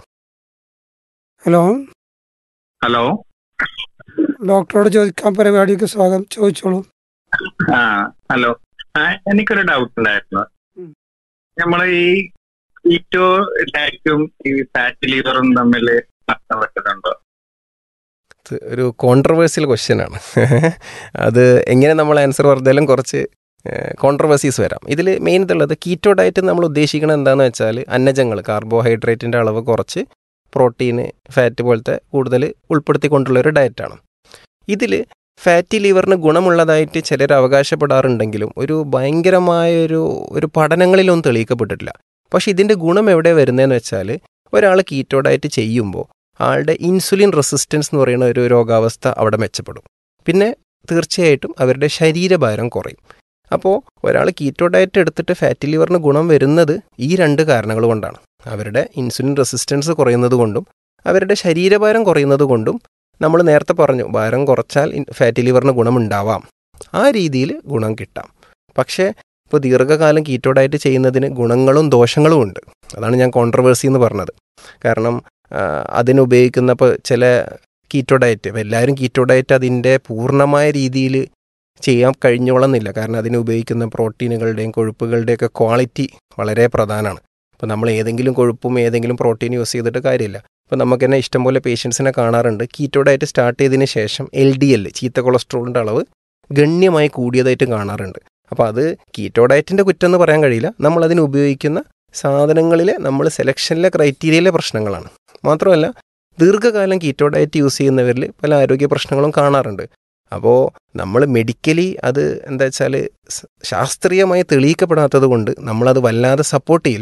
ഹലോ ഹലോ ഡോക്ടറോട് ചോദിക്കാൻ പരിപാടിക്ക് സ്വാഗതം ചോദിച്ചോളൂ ആ ഹലോ ആ, എനിക്കൊരു ഡൗട്ട് ഉണ്ടായിരുന്നു ഉം. നമ്മൾ ഈ കീറ്റോ ഡയറ്റും ഈ ഫാറ്റ് ലിവറും തമ്മിൽ നഷ്ടപ്പെട്ടിട്ടുണ്ടോ ഇത് ഒരു കോൺട്രവേഴ്സ്യൽ ക്വസ്റ്റ്യൻ ആണ് അത് എങ്ങനെ നമ്മൾ ആൻസർ പറഞ്ഞാലും കുറച്ച് കോൺട്രവേഴ്സീസ് വരാം ഇതിൽ മെയിൻ ഇതുള്ളത് കീറ്റോ ഡയറ്റ് നമ്മൾ ഉദ്ദേശിക്കുന്നത് എന്താണെന്ന് വെച്ചാൽ അന്നജങ്ങൾ കാർബോഹൈഡ്രേറ്റിൻ്റെ അളവ് കുറച്ച് പ്രോട്ടീന് ഫാറ്റ് പോലത്തെ കൂടുതൽ ഉൾപ്പെടുത്തിക്കൊണ്ടുള്ള ഒരു ഡയറ്റാണ് ഇതിൽ ഫാറ്റി ലിവറിന് ഗുണമുള്ളതായിട്ട് ചിലർ അവകാശപ്പെടാറുണ്ടെങ്കിലും ഒരു ഭയങ്കരമായ ഒരു ഒരു പഠനങ്ങളിലൊന്നും തെളിയിക്കപ്പെട്ടിട്ടില്ല പക്ഷേ ഇതിൻ്റെ ഗുണം എവിടെ വരുന്നതെന്ന് വെച്ചാൽ ഒരാൾ കീറ്റോ ഡയറ്റ് ചെയ്യുമ്പോൾ ആളുടെ ഇൻസുലിൻ റെസിസ്റ്റൻസ് എന്ന് പറയുന്ന ഒരു രോഗാവസ്ഥ അവിടെ മെച്ചപ്പെടും പിന്നെ തീർച്ചയായിട്ടും അവരുടെ ശരീരഭാരം കുറയും അപ്പോൾ ഒരാൾ കീറ്റോ ഡയറ്റ് എടുത്തിട്ട് ഫാറ്റി ലിവറിന് ഗുണം വരുന്നത് ഈ രണ്ട് കാരണങ്ങൾ കൊണ്ടാണ് അവരുടെ ഇൻസുലിൻ റെസിസ്റ്റൻസ് കുറയുന്നത് കൊണ്ടും അവരുടെ ശരീരഭാരം കുറയുന്നത് കൊണ്ടും നമ്മൾ നേരത്തെ പറഞ്ഞു ഭാരം കുറച്ചാൽ ഇൻ- ഫാറ്റി ലിവറിന് ഗുണമുണ്ടാവാം ആ രീതിയിൽ ഗുണം കിട്ടാം പക്ഷേ ഇപ്പോൾ ദീർഘകാലം കീറ്റോ ഡയറ്റ് ചെയ്യുന്നതിന് ഗുണങ്ങളും ദോഷങ്ങളും ഉണ്ട് അതാണ് ഞാൻ കോൺട്രവേഴ്സി എന്ന് പറഞ്ഞത് കാരണം ആ, അതിനുപയോഗിക്കുന്ന ഇപ്പോൾ ചില കീറ്റോ ഡയറ്റ് ഇപ്പോൾ എല്ലാവരും കീറ്റോ ഡയറ്റ് അതിൻ്റെ പൂർണ്ണമായ രീതിയിൽ ചെയ്യാൻ കഴിഞ്ഞോളന്നില്ല കാരണം അതിന് ഉപയോഗിക്കുന്ന പ്രോട്ടീനുകളുടെയും കൊഴുപ്പുകളുടെയൊക്കെ ക്വാളിറ്റി വളരെ പ്രധാനമാണ് അപ്പോൾ നമ്മൾ ഏതെങ്കിലും കൊഴുപ്പും ഏതെങ്കിലും പ്രോട്ടീൻ യൂസ് ചെയ്തിട്ട് കാര്യമില്ല ഇപ്പോൾ നമുക്ക് തന്നെ ഇഷ്ടംപോലെ പേഷ്യൻസിനെ കാണാറുണ്ട് കീറ്റോ ഡയറ്റ് സ്റ്റാർട്ട് ചെയ്തതിന് ശേഷം എൽ ഡി എൽ ചീത്ത കൊളസ്ട്രോളിൻ്റെ അളവ് ഗണ്യമായി കൂടിയതായിട്ട് കാണാറുണ്ട് അപ്പോൾ അത് കീറ്റോ ഡയറ്റിൻ്റെ കുറ്റം എന്ന് പറയാൻ കഴിയില്ല നമ്മൾ അതിന് ഉപയോഗിക്കുന്ന സാധനങ്ങളിലെ നമ്മൾ സെലക്ഷനിലെ ക്രൈറ്റീരിയയിലെ പ്രശ്നങ്ങളാണ് മാത്രമല്ല ദീർഘകാലം കീറ്റോ ഡയറ്റ് യൂസ് ചെയ്യുന്നവരിൽ പല ആരോഗ്യ പ്രശ്നങ്ങളും കാണാറുണ്ട് അപ്പോൾ നമ്മൾ മെഡിക്കലി അത് എന്താ വെച്ചാൽ ശാസ്ത്രീയമായി തെളിയിക്കപ്പെടാത്തത് കൊണ്ട് നമ്മളത് വല്ലാതെ സപ്പോർട്ട് ചെയ്യില്ല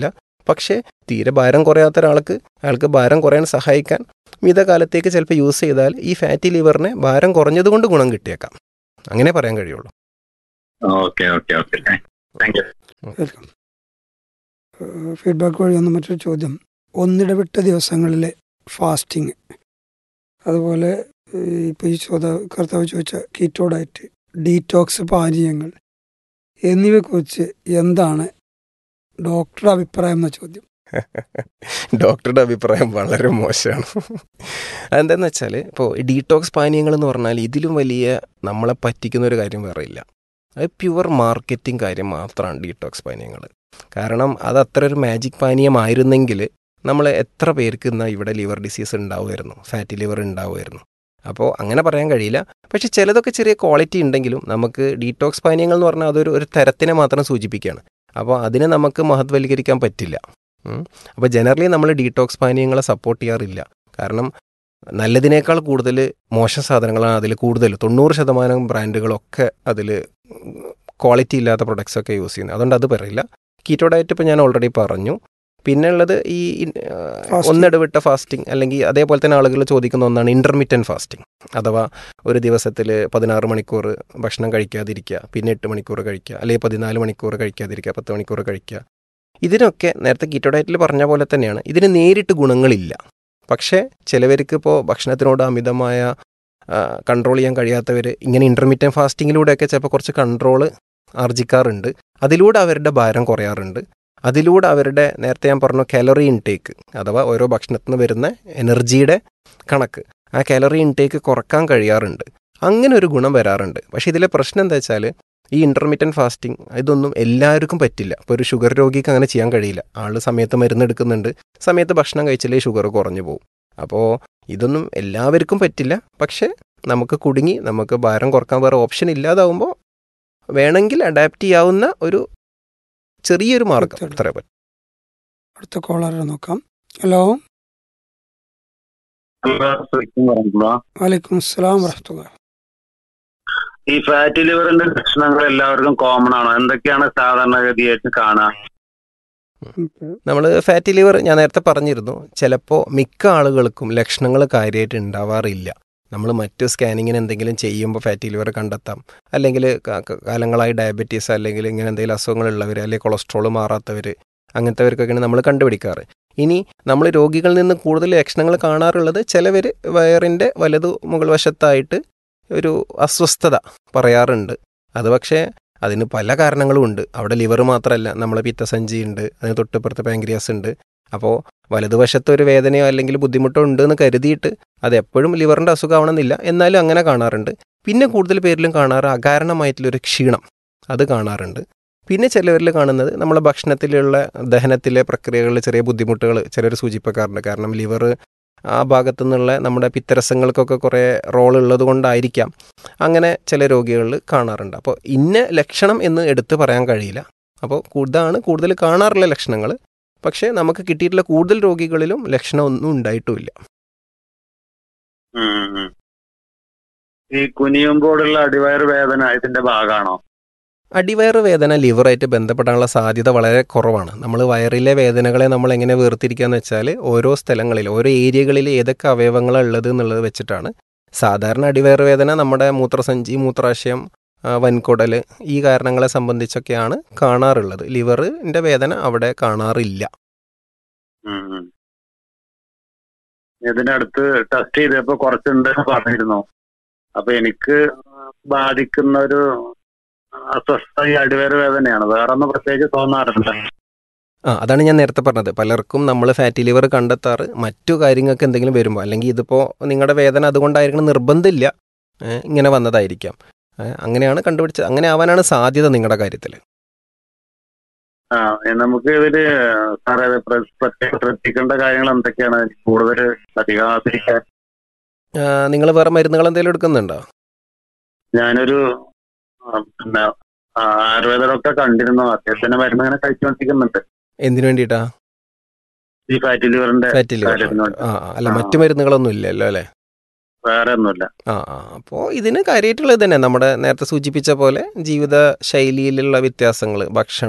പക്ഷേ തീരെ ഭാരം കുറയാത്ത ഒരാൾക്ക് അയാൾക്ക് ഭാരം കുറയാൻ സഹായിക്കാൻ മിതകാലത്തേക്ക് ചിലപ്പോൾ യൂസ് ചെയ്താൽ ഈ ഫാറ്റി ലിവറിനെ ഭാരം കുറഞ്ഞതുകൊണ്ട് ഗുണം കിട്ടിയേക്കാം അങ്ങനെ പറയാൻ കഴിയുള്ളൂ okay okay okay thank you welcome feedback വഴി വന്ന മറ്റൊരു ചോദ്യം ഒന്നിടവിട്ട ദിവസങ്ങളിലെ ഫാസ്റ്റിംഗ് അതുപോലെ ഇപ്പോൾ ഈ ചോദ കർത്താവ് ചോദിച്ച കീറ്റോ ഡയറ്റ് ഡീറ്റോക്സ് പാനീയങ്ങൾ എന്നിവയെക്കുറിച്ച് എന്താണ് ഡോക്ടറുടെ അഭിപ്രായം എന്ന ചോദ്യം ഡോക്ടറുടെ അഭിപ്രായം വളരെ മോശമാണ് അതെന്താന്ന് വെച്ചാൽ ഇപ്പോൾ ഡീടോക്സ് പാനീയങ്ങൾ എന്ന് പറഞ്ഞാൽ ഇതിലും വലിയ നമ്മളെ പറ്റിക്കുന്ന ഒരു കാര്യം വേറെ ഇല്ല അത് പ്യുവർ മാർക്കറ്റിംഗ് കാര്യം മാത്രമാണ് ഡീടോക്സ് പാനീയങ്ങൾ കാരണം അത് അത്ര ഒരു മാജിക് പാനീയമായിരുന്നെങ്കിൽ നമ്മൾ എത്ര പേർക്ക് ഇന്ന് ഇവിടെ ലിവർ ഡിസീസ് ഉണ്ടാവുമായിരുന്നു ഫാറ്റി ലിവർ ഉണ്ടാവുമായിരുന്നു അപ്പോൾ അങ്ങനെ പറയാൻ കഴിയില്ല പക്ഷെ ചിലതൊക്കെ ചെറിയ ക്വാളിറ്റി ഉണ്ടെങ്കിലും നമുക്ക് ഡീടോക്സ് പാനീയങ്ങൾ എന്ന് പറഞ്ഞാൽ അതൊരു ഒരു തരത്തിനെ മാത്രം സൂചിപ്പിക്കുകയാണ് അപ്പോൾ അതിനെ നമുക്ക് മഹത്വവൽക്കരിക്കാൻ പറ്റില്ല ഉം. അപ്പോൾ ജനറലി നമ്മൾ ഡീടോക്സ് പാനീയങ്ങളെ സപ്പോർട്ട് ചെയ്യാറില്ല കാരണം നല്ലതിനേക്കാൾ കൂടുതൽ മോശം സാധനങ്ങളാണ് അതിൽ കൂടുതൽ തൊണ്ണൂറ് ശതമാനം ബ്രാൻഡുകളൊക്കെ അതിൽ ക്വാളിറ്റി ഇല്ലാത്ത പ്രൊഡക്ട്സ് ഒക്കെ യൂസ് ചെയ്യുന്നത് അതുകൊണ്ട് അത് പറയില്ല കീറ്റോ ഡയറ്റ് ഇപ്പോൾ ഞാൻ ഓൾറെഡി പറഞ്ഞു പിന്നെ ഉള്ളത് ഈ ആ, Fasting. ഒന്നിടവിട്ട ഫാസ്റ്റിംഗ് അല്ലെങ്കിൽ അതേപോലെ തന്നെ ആളുകൾ ചോദിക്കുന്ന ഒന്നാണ് ഇൻ്റർമീഡിയൻറ്റ് ഫാസ്റ്റിംഗ് അഥവാ ഒരു ദിവസത്തിൽ പതിനാറ് മണിക്കൂർ ഭക്ഷണം കഴിക്കാതിരിക്കുക പിന്നെ എട്ട് മണിക്കൂർ കഴിക്കുക അല്ലെങ്കിൽ പതിനാല് മണിക്കൂർ കഴിക്കാതിരിക്കുക പത്ത് മണിക്കൂർ കഴിക്കുക ഇതിനൊക്കെ നേരത്തെ കീറ്റോ ഡയറ്റിൽ പറഞ്ഞ പോലെ തന്നെയാണ് ഇതിന് നേരിട്ട് ഗുണങ്ങളില്ല പക്ഷേ ചിലവർക്ക് ഇപ്പോൾ ഭക്ഷണത്തിനോട് അമിതമായ കൺട്രോൾ ചെയ്യാൻ കഴിയാത്തവർ ഇങ്ങനെ ഇൻ്റർമീഡിയൻ ഫാസ്റ്റിങ്ങിലൂടെയൊക്കെ ചിലപ്പോൾ കുറച്ച് കൺട്രോൾ ആർജിക്കാറുണ്ട് അതിലൂടെ അവരുടെ ഭാരം കുറയാറുണ്ട് അതിലൂടെ അവരുടെ നേരത്തെ ഞാൻ പറഞ്ഞു കാലറി ഇൻടേക്ക് അഥവാ ഓരോ ഭക്ഷണത്തിൽ നിന്ന് വരുന്ന എനർജിയുടെ കണക്ക് ആ കാലറി ഇൻടേക്ക് കുറക്കാൻ കഴിയാറുണ്ട് അങ്ങനെ ഒരു ഗുണം വരാറുണ്ട് പക്ഷേ ഇതിലെ പ്രശ്നം എന്താ വെച്ചാൽ ഈ ഇൻ്റർമീഡിയൻ ഫാസ്റ്റിംഗ് ഇതൊന്നും എല്ലാവർക്കും പറ്റില്ല ഇപ്പോൾ ഒരു ഷുഗർ രോഗിക്ക് അങ്ങനെ ചെയ്യാൻ കഴിയില്ല ആൾ സമയത്ത് മരുന്ന് എടുക്കുന്നുണ്ട് സമയത്ത് ഭക്ഷണം കഴിച്ചാലേ ഷുഗർ കുറഞ്ഞു പോകും അപ്പോൾ ഇതൊന്നും എല്ലാവർക്കും പറ്റില്ല പക്ഷേ നമുക്ക് കുടുങ്ങി നമുക്ക് ഭാരം കുറക്കാൻ വേറെ ഓപ്ഷൻ ഇല്ലാതാവുമ്പോൾ വേണമെങ്കിൽ അഡാപ്റ്റ് ചെയ്യാവുന്ന ഒരു ചെറിയൊരു മാർഗം തീർച്ചയായിട്ടും. അത്രേ പറ്റും അടുത്ത കോളറെ നോക്കാം ഹലോ വലൈക്കും അസ്സലാം വറഹത്തുള്ള ഈ ഫാറ്റി ലിവറിന്റെ ലക്ഷണങ്ങൾ എല്ലാവർക്കും കോമൺ ആണോ എന്തൊക്കെയാണ് സാധാരണഗതിയായിട്ട് കാണാം നമ്മൾ ഫാറ്റി ലിവർ ഞാൻ നേരത്തെ പറഞ്ഞിരുന്നു ചിലപ്പോൾ മിക്ക ആളുകൾക്കും ലക്ഷണങ്ങൾ കാര്യമായിട്ട് ഉണ്ടാവാറില്ല നമ്മൾ മറ്റു സ്കാനിങ്ങിന് എന്തെങ്കിലും ചെയ്യുമ്പോൾ ഫാറ്റി ലിവർ കണ്ടെത്താം അല്ലെങ്കിൽ ക- ക- കാലങ്ങളായി ഡയബറ്റീസ് അല്ലെങ്കിൽ ഇങ്ങനെ എന്തെങ്കിലും അസുഖങ്ങളുള്ളവർ അല്ലെങ്കിൽ കൊളസ്ട്രോൾ മാറാത്തവർ അങ്ങനത്തെവർക്കൊക്കെയാണ് നമ്മൾ കണ്ടുപിടിക്കാറ് ഇനി നമ്മൾ രോഗികളിൽ നിന്ന് കൂടുതൽ ലക്ഷണങ്ങൾ കാണാറുള്ളത് ചിലവർ വയറിൻ്റെ വലതു മുകൾ വശത്തായിട്ട് ഒരു അസ്വസ്ഥത പറയാറുണ്ട് അത് പക്ഷേ അതിന് പല കാരണങ്ങളും ഉണ്ട് അവിടെ ലിവർ മാത്രമല്ല നമ്മളെ പിത്തസഞ്ചി ഉണ്ട് അതിന് തൊട്ടിപ്പുറത്ത് പാങ്ക്രിയാസ് ഉണ്ട് അപ്പോൾ വലതുവശത്ത് ഒരു വേദനയോ അല്ലെങ്കിൽ ബുദ്ധിമുട്ടോ ഉണ്ട് എന്ന് കരുതിയിട്ട് അത് എപ്പോഴും ലിവറിൻ്റെ അസുഖമാണെന്നില്ല എന്നാലും അങ്ങനെ കാണാറുണ്ട് പിന്നെ കൂടുതൽ പേരിലും കാണാറ് അകാരണമായിട്ടുള്ളൊരു ക്ഷീണം അത് കാണാറുണ്ട് പിന്നെ ചിലവരിൽ കാണുന്നത് നമ്മളെ ഭക്ഷണത്തിലുള്ള ദഹനത്തിലെ പ്രക്രിയകളിൽ ചെറിയ ബുദ്ധിമുട്ടുകൾ ചിലർ സൂചിപ്പിക്കാറുണ്ട് കാരണം ലിവർ ആ ഭാഗത്തു നിന്നുള്ള നമ്മുടെ പിത്തരസങ്ങൾക്കൊക്കെ കുറേ റോൾ ഉള്ളത് കൊണ്ടായിരിക്കാം അങ്ങനെ ചില രോഗികളിൽ കാണാറുണ്ട് അപ്പോൾ ഇന്ന ലക്ഷണം എന്ന് എടുത്തു പറയാൻ കഴിയില്ല അപ്പോൾ ഇതാണ് കൂടുതൽ കാണാറുള്ള ലക്ഷണങ്ങൾ പക്ഷേ നമുക്ക് കിട്ടിയിട്ടുള്ള കൂടുതൽ രോഗികളിലും ലക്ഷണം ഒന്നും ഉണ്ടായിട്ടുമില്ല ഉം, ഉം. ഈ കുനിയുമ്പോഴുള്ള അടിവയറ് വേദന ഇതിന്റെ ഭാഗമാണോ അടിവയറ് വേദന ലിവറായിട്ട് ബന്ധപ്പെടാനുള്ള സാധ്യത വളരെ കുറവാണ് നമ്മൾ വയറിലെ വേദനകളെ നമ്മൾ എങ്ങനെ വേർതിരിക്കുക എന്ന് വെച്ചാൽ ഓരോ സ്ഥലങ്ങളിൽ ഓരോ ഏരിയകളിൽ ഏതൊക്കെ അവയവങ്ങളാണ് ഉള്ളത് എന്നുള്ളത് വെച്ചിട്ടാണ് സാധാരണ അടിവയറ് വേദന നമ്മുടെ മൂത്രസഞ്ചി മൂത്രാശയം ആ, വൻകുടൽ ഈ കാരണങ്ങളെ സംബന്ധിച്ചൊക്കെയാണ് കാണാറുള്ളത് ലിവറിൻ്റെ വേദന അവിടെ കാണാറില്ല ഉം, ഉം. ഇതിനടുത്ത് ടെസ്റ്റ് ചെയ്തപ്പോ കുറച്ചുണ്ട് എന്ന് പറഞ്ഞിരുന്നു അപ്പൊ എനിക്ക് ബാധിക്കുന്ന ഒരു അസ്വസ്ഥ ഈ അടിവയറ് വേദനയാണ് വേറെ ഒന്നും പ്രത്യേകിച്ച് തോന്നാറില്ല ആ അതാണ് ഞാൻ നേരത്തെ പറഞ്ഞത് പലർക്കും നമ്മൾ ഫാറ്റി ലിവർ കണ്ടെത്താറ് മറ്റു കാര്യങ്ങൾക്ക് എന്തെങ്കിലും വരുമ്പോൾ അല്ലെങ്കിൽ ഇതിപ്പോൾ നിങ്ങളുടെ വേദന അതുകൊണ്ടായിരിക്കണം നിർബന്ധമില്ല ഏ, ഇങ്ങനെ വന്നതായിരിക്കാം ഏ, അങ്ങനെയാണ് കണ്ടുപിടിച്ചത് അങ്ങനെ ആവാനാണ് സാധ്യത നിങ്ങളുടെ കാര്യത്തിൽ ആ ഏ, നമുക്ക് ഇതില് സാറേ ഇത് പ്ര- പ്രത്യേകം ശ്രദ്ധിക്കേണ്ട കാര്യങ്ങൾ എന്തൊക്കെയാണ് കൂടുതൽ അധികാതിരിക്കാൻ നിങ്ങൾ വേറെ മരുന്നുകൾ എന്തെങ്കിലും എടുക്കുന്നുണ്ടോ ഞാനൊരു ആ, പിന്നെ ആ, ആയുർവേദമൊക്കെ കണ്ടിരുന്നു അത്യാവശ്യം മരുന്ന് ഇങ്ങനെ കഴിച്ചുകൊണ്ടിരിക്കുന്നുണ്ട് എന്തിനു വേണ്ടിയിട്ടാ ഈ ഫാറ്റി ലിവറിന്റെ ഫാറ്റി ലിവർ കാര്യത്തിനോട്. ആ ആ, അല്ല ആ. മറ്റു മരുന്നുകളൊന്നും ഇല്ലല്ലോ അല്ലേ വേറെ ഒന്നുമില്ല ആ ആ അപ്പോൾ ഇതിന് കാര്യമായിട്ടുള്ളത് തന്നെ നമ്മുടെ നേരത്തെ സൂചിപ്പിച്ച പോലെ ജീവിത ശൈലിയിലുള്ള വ്യത്യാസങ്ങൾ ഭക്ഷണം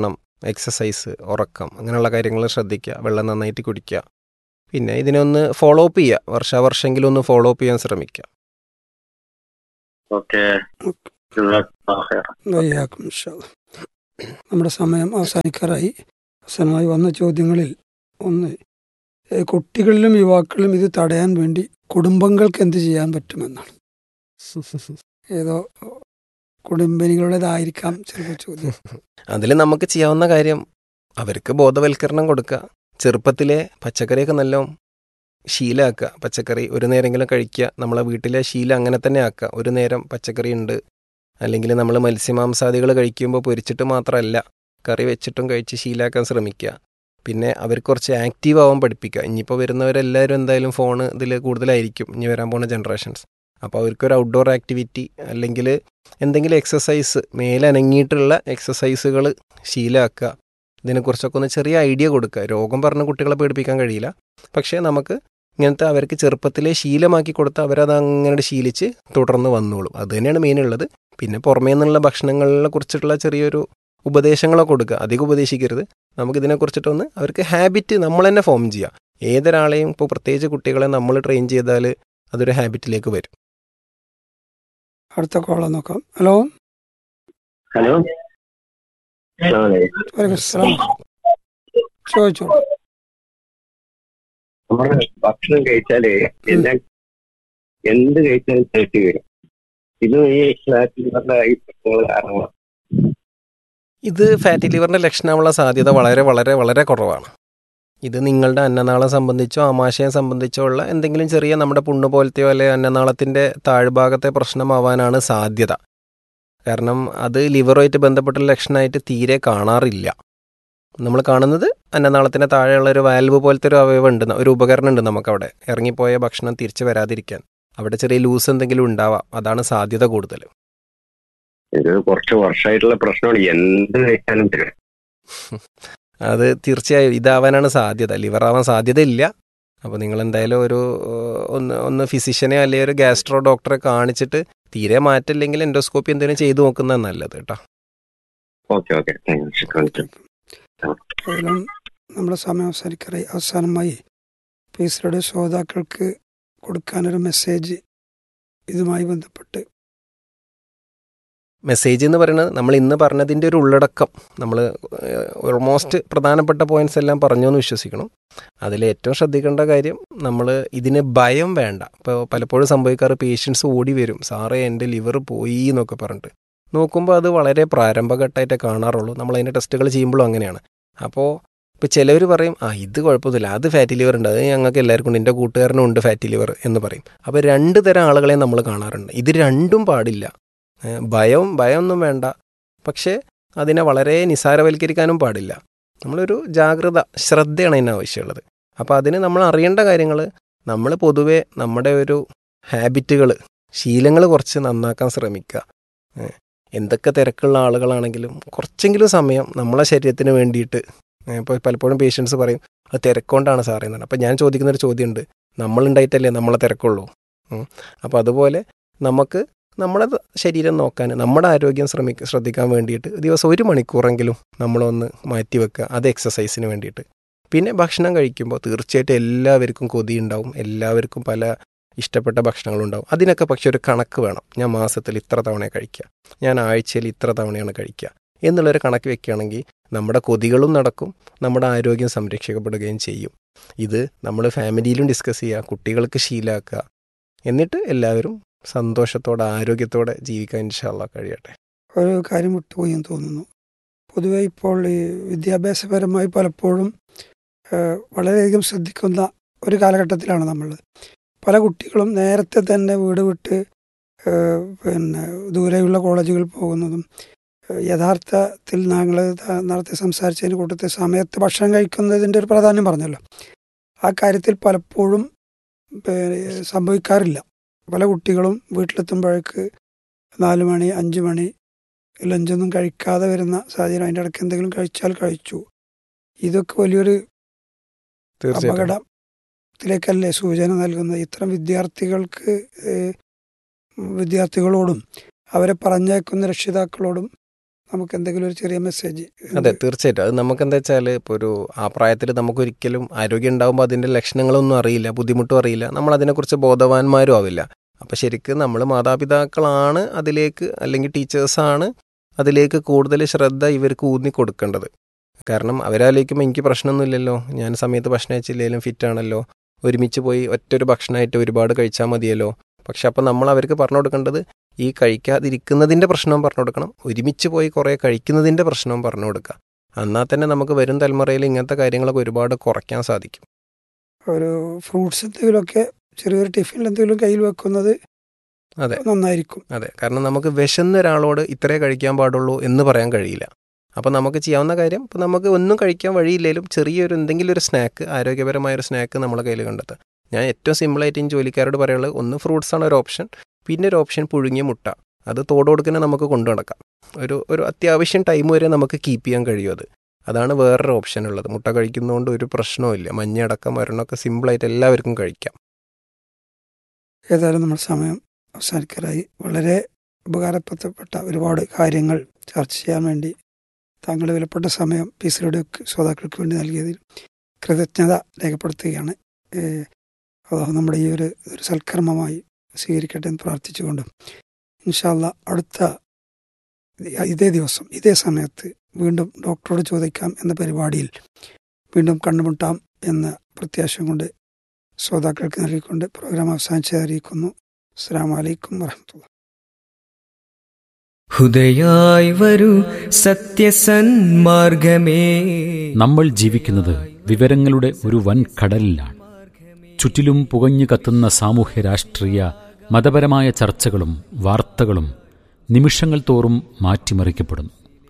എക്സസൈസ് ഉറക്കം അങ്ങനെയുള്ള കാര്യങ്ങൾ ശ്രദ്ധിക്കുക വെള്ളം നന്നായിട്ട് കുടിക്കുക പിന്നെ ഇതിനൊന്ന് ഫോളോ അപ്പ് ചെയ്യുക വർഷാവർഷമെങ്കിലും ഒന്ന് ഫോളോ അപ്പ് ചെയ്യാൻ ശ്രമിക്കുക ഓക്കെ വയ്യാക്കും ഇൻഷാ അല്ലാ. നമ്മുടെ സമയം അവസാനിക്കാറായി അവസാനമായി വന്ന ചോദ്യങ്ങളിൽ ഒന്ന് ഏ, കുട്ടികളിലും യുവാക്കളിലും ഇത് തടയാൻ വേണ്ടി കുടുംബങ്ങൾക്ക് എന്ത് ചെയ്യാൻ പറ്റുമെന്നാണ് ഏതോ കുടുംബിനികളുടേതായിരിക്കാം ചിലപ്പോൾ ചോദ്യം അതിൽ നമുക്ക് ചെയ്യാവുന്ന കാര്യം അവർക്ക് ബോധവൽക്കരണം കൊടുക്കുക ചെറുപ്പത്തിലെ പച്ചക്കറിയൊക്കെ നല്ല ശീലമാക്കുക പച്ചക്കറി ഒരു നേരമെങ്കിലും കഴിക്കുക നമ്മളെ വീട്ടിലെ ശീലം അങ്ങനെ തന്നെ ആക്കുക ഒരു നേരം പച്ചക്കറി ഉണ്ട് അല്ലെങ്കിൽ നമ്മൾ മത്സ്യമാംസാദികൾ കഴിക്കുമ്പോൾ പൊരിച്ചിട്ട് മാത്രമല്ല കറി വെച്ചിട്ടും കഴിച്ച് ശീലാക്കാൻ ശ്രമിക്കുക പിന്നെ അവർക്ക് കുറച്ച് ആക്റ്റീവ് ആവാൻ പഠിപ്പിക്കുക ഇനിയിപ്പോൾ വരുന്നവരെല്ലാവരും എന്തായാലും ഫോണ് ഇതിൽ കൂടുതലായിരിക്കും ഇനി വരാൻ പോകുന്ന ജനറേഷൻസ് അപ്പോൾ അവർക്കൊരു ഔട്ട്ഡോർ ആക്ടിവിറ്റി അല്ലെങ്കിൽ എന്തെങ്കിലും എക്സസൈസ് മേലനങ്ങിയിട്ടുള്ള എക്സസൈസുകൾ ശീലമാക്കുക ഇതിനെക്കുറിച്ചൊക്കെ ഒന്ന് ചെറിയ ഐഡിയ കൊടുക്കുക രോഗം പറഞ്ഞ് കുട്ടികളെ പേടിപ്പിക്കാൻ കഴിയില്ല പക്ഷേ നമുക്ക് ഇങ്ങനത്തെ അവർക്ക് ചെറുപ്പത്തിലെ ശീലമാക്കി കൊടുത്ത് അവരത് അങ്ങനെ ശീലിച്ച് തുടർന്ന് വന്നോളും അത് തന്നെയാണ് മെയിൻ ഉള്ളത് പിന്നെ പുറമേ നിന്നുള്ള ഭക്ഷണങ്ങളെ കുറിച്ചിട്ടുള്ള ചെറിയൊരു ഉപദേശങ്ങളൊക്കെ കൊടുക്കുക അധികം ഉപദേശിക്കരുത് നമുക്കിതിനെക്കുറിച്ചിട്ടൊന്ന് അവർക്ക് ഹാബിറ്റ് നമ്മൾ തന്നെ ഫോം ചെയ്യുക ഏതൊരാളെയും ഇപ്പോൾ പ്രത്യേകിച്ച് കുട്ടികളെ നമ്മൾ ട്രെയിൻ ചെയ്താൽ അതൊരു ഹാബിറ്റിലേക്ക് വരും അടുത്ത കോള നോക്കാം ഹലോ ഹലോ വലൈക്കും അസ്സലാം ചോദിച്ചോ നമ്മള് ഭക്ഷണം കഴിച്ചാല് എല്ലാം എന്ത് കഴിച്ചാലും തേട്ടി വരും ഇത് ഈ ഫ്ലാറ്റിന്റെ ഈ പ്രശ്നങ്ങൾ കാരണമാണ് ഇത് ഫാറ്റി ലിവറിൻ്റെ ലക്ഷണമുള്ള സാധ്യത വളരെ വളരെ വളരെ കുറവാണ് ഇത് നിങ്ങളുടെ അന്നനാളം സംബന്ധിച്ചോ ആമാശയം സംബന്ധിച്ചോ ഉള്ള എന്തെങ്കിലും ചെറിയ നമ്മുടെ പുണ്ണ് പോലത്തെയോ അല്ലെ അന്നനാളത്തിൻ്റെ താഴ്ഭാഗത്തെ പ്രശ്നമാവാനാണ് സാധ്യത കാരണം അത് ലിവറുമായിട്ട് ബന്ധപ്പെട്ട ലക്ഷണമായിട്ട് തീരെ കാണാറില്ല നമ്മൾ കാണുന്നത് അന്നനാളത്തിന് താഴെയുള്ള ഒരു വാൽവ് പോലത്തെ ഒരു അവയവം ഉണ്ട് ഒരു ഉപകരണം ഉണ്ട് നമുക്കവിടെ ഇറങ്ങിപ്പോയ ഭക്ഷണം തിരിച്ചു വരാതിരിക്കാൻ അവിടെ ചെറിയ ലൂസ് എന്തെങ്കിലും ഉണ്ടാവാം അതാണ് സാധ്യത കൂടുതൽ ഇത് കുറച്ച് വർഷമായിട്ടുള്ള പ്രശ്നമാണ് എന്ത് കഴിച്ചാലും തരും അത് തീർച്ചയായും ഇതാവാനാണ് സാധ്യത ലിവർ ആവാൻ സാധ്യത ഇല്ല അപ്പോൾ നിങ്ങൾ എന്തായാലും ഒരു ഏഹ്, ഒന്ന് ഒന്ന് ഫിസിഷ്യനെ അല്ലെങ്കിൽ ഒരു ഗാസ്ട്രോ ഡോക്ടറെ കാണിച്ചിട്ട് തീരെ മാറ്റില്ലെങ്കിൽ എൻഡോസ്കോപ്പി എന്തെങ്കിലും ചെയ്തു നോക്കുന്നത് നല്ലത് കേട്ടോ ഓക്കെ ഓക്കെ താങ്ക് യു ഏതായാലും നമ്മുടെ സമയം അവസാനിക്കാറായി അവസാനമായി പീസറുടെ ശ്രോതാക്കൾക്ക് കൊടുക്കാനൊരു മെസ്സേജ് ഇതുമായി ബന്ധപ്പെട്ട് മെസ്സേജ് എന്ന് പറയുന്നത് നമ്മൾ ഇന്ന് പറഞ്ഞതിൻ്റെ ഒരു ഉള്ളടക്കം നമ്മൾ ഓൾമോസ്റ്റ് പ്രധാനപ്പെട്ട പോയിന്റ്സ് എല്ലാം പറഞ്ഞു എന്ന് വിശ്വസിക്കണം അതിൽ ഏറ്റവും ശ്രദ്ധിക്കേണ്ട കാര്യം നമ്മൾ ഇതിന് ഭയം വേണ്ട ഇപ്പോൾ പലപ്പോഴും സംഭവിക്കാറ് പേഷ്യൻസ് ഓടി വരും സാറേ എൻ്റെ ലിവർ പോയി എന്നൊക്കെ പറഞ്ഞിട്ട് നോക്കുമ്പോൾ അത് വളരെ പ്രാരംഭഘട്ടമായിട്ടേ കാണാറുള്ളൂ നമ്മൾ അതിൻ്റെ ടെസ്റ്റുകൾ ചെയ്യുമ്പോഴും അങ്ങനെയാണ് അപ്പോൾ ഇപ്പോൾ ചിലവർ പറയും ആ ഇത് കുഴപ്പമൊന്നുമില്ല അത് ഫാറ്റി ലിവർ ഉണ്ട് അത് ഞങ്ങൾക്ക് എല്ലാവർക്കും ഉണ്ട് എൻ്റെ കൂട്ടുകാരനും ഉണ്ട് ഫാറ്റി ലിവർ എന്ന് പറയും അപ്പോൾ രണ്ട് തരം ആളുകളെ നമ്മൾ കാണാറുണ്ട് ഇത് രണ്ടും പാടില്ല ഏ, ഭയം ഭയമൊന്നും വേണ്ട പക്ഷേ അതിനെ വളരെ നിസാരവൽക്കരിക്കാനും പാടില്ല നമ്മളൊരു ജാഗ്രത ശ്രദ്ധയാണ് അതിന് ആവശ്യമുള്ളത് അപ്പോൾ അതിന് നമ്മൾ അറിയേണ്ട കാര്യങ്ങൾ നമ്മൾ പൊതുവേ നമ്മുടെ ഒരു ഹാബിറ്റുകൾ ശീലങ്ങൾ കുറച്ച് നന്നാക്കാൻ ശ്രമിക്കുക ഏ, എന്തൊക്കെ തിരക്കുള്ള ആളുകളാണെങ്കിലും കുറച്ചെങ്കിലും സമയം നമ്മളെ ശരീരത്തിന് വേണ്ടിയിട്ട് ഇപ്പോൾ പലപ്പോഴും പേഷ്യൻസ് പറയും അത് തിരക്കൊണ്ടാണ് സാറേ എന്നാണ് അപ്പോൾ ഞാൻ ചോദിക്കുന്നൊരു ചോദ്യമുണ്ട് നമ്മളുണ്ടായിട്ടല്ലേ നമ്മളെ തിരക്കുള്ളൂ അപ്പോൾ അതുപോലെ നമുക്ക് നമ്മുടെ ത- ശരീരം നോക്കാൻ നമ്മുടെ ആരോഗ്യം ശ്രമിക്ക ശ്രദ്ധിക്കാൻ വേണ്ടിയിട്ട് ദിവസം ഒരു മണിക്കൂറെങ്കിലും നമ്മളൊന്ന് മാറ്റി വെക്കുക അത് എക്സസൈസിന് വേണ്ടിയിട്ട് പിന്നെ ഭക്ഷണം കഴിക്കുമ്പോൾ തീർച്ചയായിട്ടും എല്ലാവർക്കും കൊതിയുണ്ടാവും എല്ലാവർക്കും പല ഇഷ്ടപ്പെട്ട ഭക്ഷണങ്ങളുണ്ടാവും അതിനൊക്കെ പക്ഷെ ഒരു കണക്ക് വേണം ഞാൻ മാസത്തിൽ ഇത്ര തവണ കഴിക്കുക ഞാൻ ആഴ്ചയിൽ ഇത്ര തവണയാണ് കഴിക്കുക എന്നുള്ളൊരു കണക്ക് വെക്കുകയാണെങ്കിൽ നമ്മുടെ കൊതികളും നടക്കും നമ്മുടെ ആരോഗ്യം സംരക്ഷിക്കപ്പെടുകയും ചെയ്യും ഇത് നമ്മൾ ഫാമിലിയിലും ഡിസ്കസ് ചെയ്യുക കുട്ടികൾക്ക് ശീലമാക്കുക എന്നിട്ട് എല്ലാവരും സന്തോഷത്തോടെ ആരോഗ്യത്തോടെ ജീവിക്കാൻ ഇൻഷാല്ല കഴിയട്ടെ ഒരു കാര്യം വിട്ടുപോയി എന്ന് തോന്നുന്നു പൊതുവെ ഇപ്പോൾ ഈ വിദ്യാഭ്യാസപരമായി പലപ്പോഴും ഏഹ്, വളരെയധികം ശ്രദ്ധിക്കുന്ന ഒരു കാലഘട്ടത്തിലാണ് നമ്മൾ പല കുട്ടികളും നേരത്തെ തന്നെ വീട് വിട്ട് ഏഹ്, പിന്നെ ദൂരെയുള്ള കോളേജുകളിൽ പോകുന്നതും ഏഹ്, യഥാർത്ഥത്തിൽ ഞങ്ങൾ നേരത്തെ സംസാരിച്ചതിന് കൂട്ടത്തിൽ സമയത്ത് ഭക്ഷണം കഴിക്കുന്നതിൻ്റെ ഒരു പ്രാധാന്യം പറഞ്ഞല്ലോ ആ കാര്യത്തിൽ പലപ്പോഴും പിന്നെ, സംഭവിക്കാറില്ല പല കുട്ടികളും വീട്ടിലെത്തുമ്പോഴേക്ക് നാല് മണി അഞ്ച് മണി ലഞ്ചൊന്നും കഴിക്കാതെ വരുന്ന സാഹചര്യം അതിൻ്റെ ഇടയ്ക്ക് എന്തെങ്കിലും കഴിച്ചാൽ കഴിച്ചു ഇതൊക്കെ വലിയൊരു തീർച്ചയായിട്ടും അപകടത്തിലേക്കല്ലേ സൂചന നൽകുന്നത് ഇത്തരം വിദ്യാർത്ഥികൾക്ക് ഏഹ്, വിദ്യാർത്ഥികളോടും അവരെ പറഞ്ഞയക്കുന്ന രക്ഷിതാക്കളോടും നമുക്ക് എന്തെങ്കിലും ഒരു ചെറിയ മെസ്സേജ് അതെ തീർച്ചയായിട്ടും അത് നമുക്ക് എന്താ വെച്ചാൽ ഇപ്പോൾ ഒരു ആ പ്രായത്തിൽ നമുക്കൊരിക്കലും ആരോഗ്യം ഉണ്ടാകുമ്പോൾ അതിൻ്റെ ലക്ഷണങ്ങളൊന്നും അറിയില്ല ബുദ്ധിമുട്ടും അറിയില്ല നമ്മൾ അതിനെക്കുറിച്ച് ബോധവാന്മാരും ആവില്ല അപ്പോൾ ശരിക്കും നമ്മൾ മാതാപിതാക്കളാണ് അതിലേക്ക് അല്ലെങ്കിൽ ടീച്ചേഴ്സാണ് അതിലേക്ക് കൂടുതൽ ശ്രദ്ധ ഇവർക്ക് ഊന്നി കൊടുക്കേണ്ടത് കാരണം അവരാലോചിക്കുമ്പോൾ എനിക്ക് പ്രശ്നമൊന്നുമില്ലല്ലോ ഞാൻ സമയത്ത് ഭക്ഷണം കഴിച്ചില്ലെങ്കിലും ഫിറ്റാണല്ലോ ഒരുമിച്ച് പോയി ഒറ്റൊരു ഭക്ഷണമായിട്ട് ഒരുപാട് കഴിച്ചാൽ മതിയല്ലോ പക്ഷെ അപ്പോൾ നമ്മൾ അവർക്ക് പറഞ്ഞു കൊടുക്കേണ്ടത് ഈ കഴിക്കാതിരിക്കുന്നതിൻ്റെ പ്രശ്നവും പറഞ്ഞു കൊടുക്കണം ഒരുമിച്ച് പോയി കുറേ കഴിക്കുന്നതിൻ്റെ പ്രശ്നവും പറഞ്ഞു കൊടുക്കുക എന്നാൽ തന്നെ നമുക്ക് വരും തലമുറയിൽ ഇങ്ങനത്തെ കാര്യങ്ങളൊക്കെ ഒരുപാട് കുറയ്ക്കാൻ സാധിക്കും ഒരു ഫ്രൂട്ട്സ് എന്തെങ്കിലുമൊക്കെ ചെറിയൊരു ടിഫിനിൽ എന്തെങ്കിലും കയ്യിൽ വെക്കുന്നത് അതെ നന്നായിരിക്കും അതെ കാരണം നമുക്ക് വിശന്ന ഒരാളോട് ഇത്രേ കഴിക്കാൻ പാടുള്ളൂ എന്ന് പറയാൻ കഴിയില്ല അപ്പോൾ നമുക്ക് ചെയ്യാവുന്ന കാര്യം ഇപ്പോൾ നമുക്ക് ഒന്നും കഴിക്കാൻ വഴിയില്ലെങ്കിലും ചെറിയൊരു എന്തെങ്കിലും ഒരു സ്നാക്ക് ആരോഗ്യപരമായ ഒരു സ്നാക്ക് നമ്മളെ കയ്യിൽ കണ്ടെത്തുക ഞാൻ ഏറ്റവും സിമ്പിളായിട്ട് ഈ ജോലിക്കാരോട് പറയുള്ളത് ഒന്ന് ഫ്രൂട്ട്സ് ആണ് ഒരു ഓപ്ഷൻ പിന്നെ ഒരു ഓപ്ഷൻ പുഴുങ്ങിയ മുട്ട അത് തോട് കൊടുക്കുന്ന നമുക്ക് കൊണ്ടു നടക്കാം ഒരു ഒരു അത്യാവശ്യം ടൈം വരെ നമുക്ക് കീപ്പ് ചെയ്യാൻ കഴിയും അത് അതാണ് വേറൊരു ഓപ്ഷൻ ഉള്ളത് മുട്ട കഴിക്കുന്നതുകൊണ്ട് ഒരു പ്രശ്നവും ഇല്ല മഞ്ഞടക്കം മരണമൊക്കെ സിമ്പിളായിട്ട് എല്ലാവർക്കും കഴിക്കാം ഏതായാലും നമ്മൾ സമയം അവസാനിക്കാറായി വളരെ ഉപകാരപ്രദപ്പെട്ട ഒരുപാട് കാര്യങ്ങൾ ചർച്ച ചെയ്യാൻ വേണ്ടി താങ്കളുടെ വിലപ്പെട്ട സമയം പീസിലൂടെ ശ്രോതാക്കൾക്ക് വേണ്ടി നൽകിയതിൽ കൃതജ്ഞത രേഖപ്പെടുത്തുകയാണ് ഏഹ് അള്ളാഹു നമ്മുടെ ഈ ഒരു ഒരു സൽക്കർമ്മമായി സ്വീകരിക്കട്ടെ എന്ന് പ്രാർത്ഥിച്ചുകൊണ്ട് ഇൻഷാല്ല അടുത്ത ഇതേ ദിവസം ഇതേ സമയത്ത് വീണ്ടും ഡോക്ടറോട് ചോദിക്കാം എന്ന പരിപാടിയിൽ വീണ്ടും കണ്ടുമുട്ടാം എന്ന പ്രത്യാശ കൊണ്ട് ശ്രോതാക്കൾക്ക് നൽകിക്കൊണ്ട് പ്രോഗ്രാം അവസാനിച്ചത് അറിയിക്കുന്നു അസ്സാം വലൈക്കും വറഹമത്തുള്ള ഹുദയായി വരൂ സത്യസന്മാർഗമേ നമ്മൾ ജീവിക്കുന്നത് വിവരങ്ങളുടെ ഒരു വൻ കടലിലാണ് ചുറ്റിലും പുകഞ്ഞു കത്തുന്ന സാമൂഹ്യ രാഷ്ട്രീയ മതപരമായ ചർച്ചകളും വാർത്തകളും നിമിഷങ്ങൾ തോറും മാറ്റിമറിക്കപ്പെടുന്നു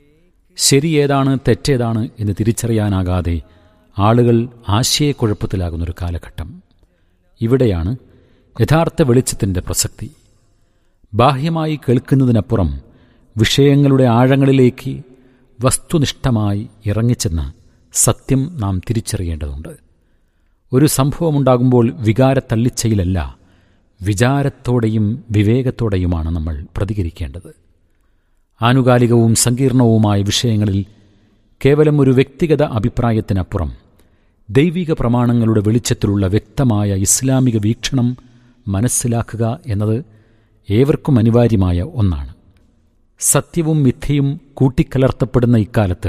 ശരി ഏതാണ് തെറ്റേതാണ് എന്ന് തിരിച്ചറിയാനാകാതെ ആളുകൾ ആശയക്കുഴപ്പത്തിലാകുന്നൊരു കാലഘട്ടം ഇവിടെയാണ് യഥാർത്ഥ വെളിച്ചത്തിൻ്റെ പ്രസക്തി ബാഹ്യമായി കേൾക്കുന്നതിനപ്പുറം വിഷയങ്ങളുടെ ആഴങ്ങളിലേക്ക് വസ്തുനിഷ്ഠമായി ഇറങ്ങിച്ചെന്ന് സത്യം നാം തിരിച്ചറിയേണ്ടതുണ്ട് ഒരു സംഭവമുണ്ടാകുമ്പോൾ വികാരത്തള്ളിച്ചയിലല്ല വിചാരത്തോടെയും വിവേകത്തോടെയുമാണ് നമ്മൾ പ്രതികരിക്കേണ്ടത് ആനുകാലികവും സങ്കീർണവുമായ വിഷയങ്ങളിൽ കേവലം ഒരു വ്യക്തിഗത അഭിപ്രായത്തിനപ്പുറം ദൈവിക പ്രമാണങ്ങളുടെ വെളിച്ചത്തിലുള്ള വ്യക്തമായ ഇസ്ലാമിക വീക്ഷണം മനസ്സിലാക്കുക എന്നത് ഏവർക്കും അനിവാര്യമായ ഒന്നാണ് സത്യവും മിഥ്യയും കൂട്ടിക്കലർത്തപ്പെടുന്ന ഇക്കാലത്ത്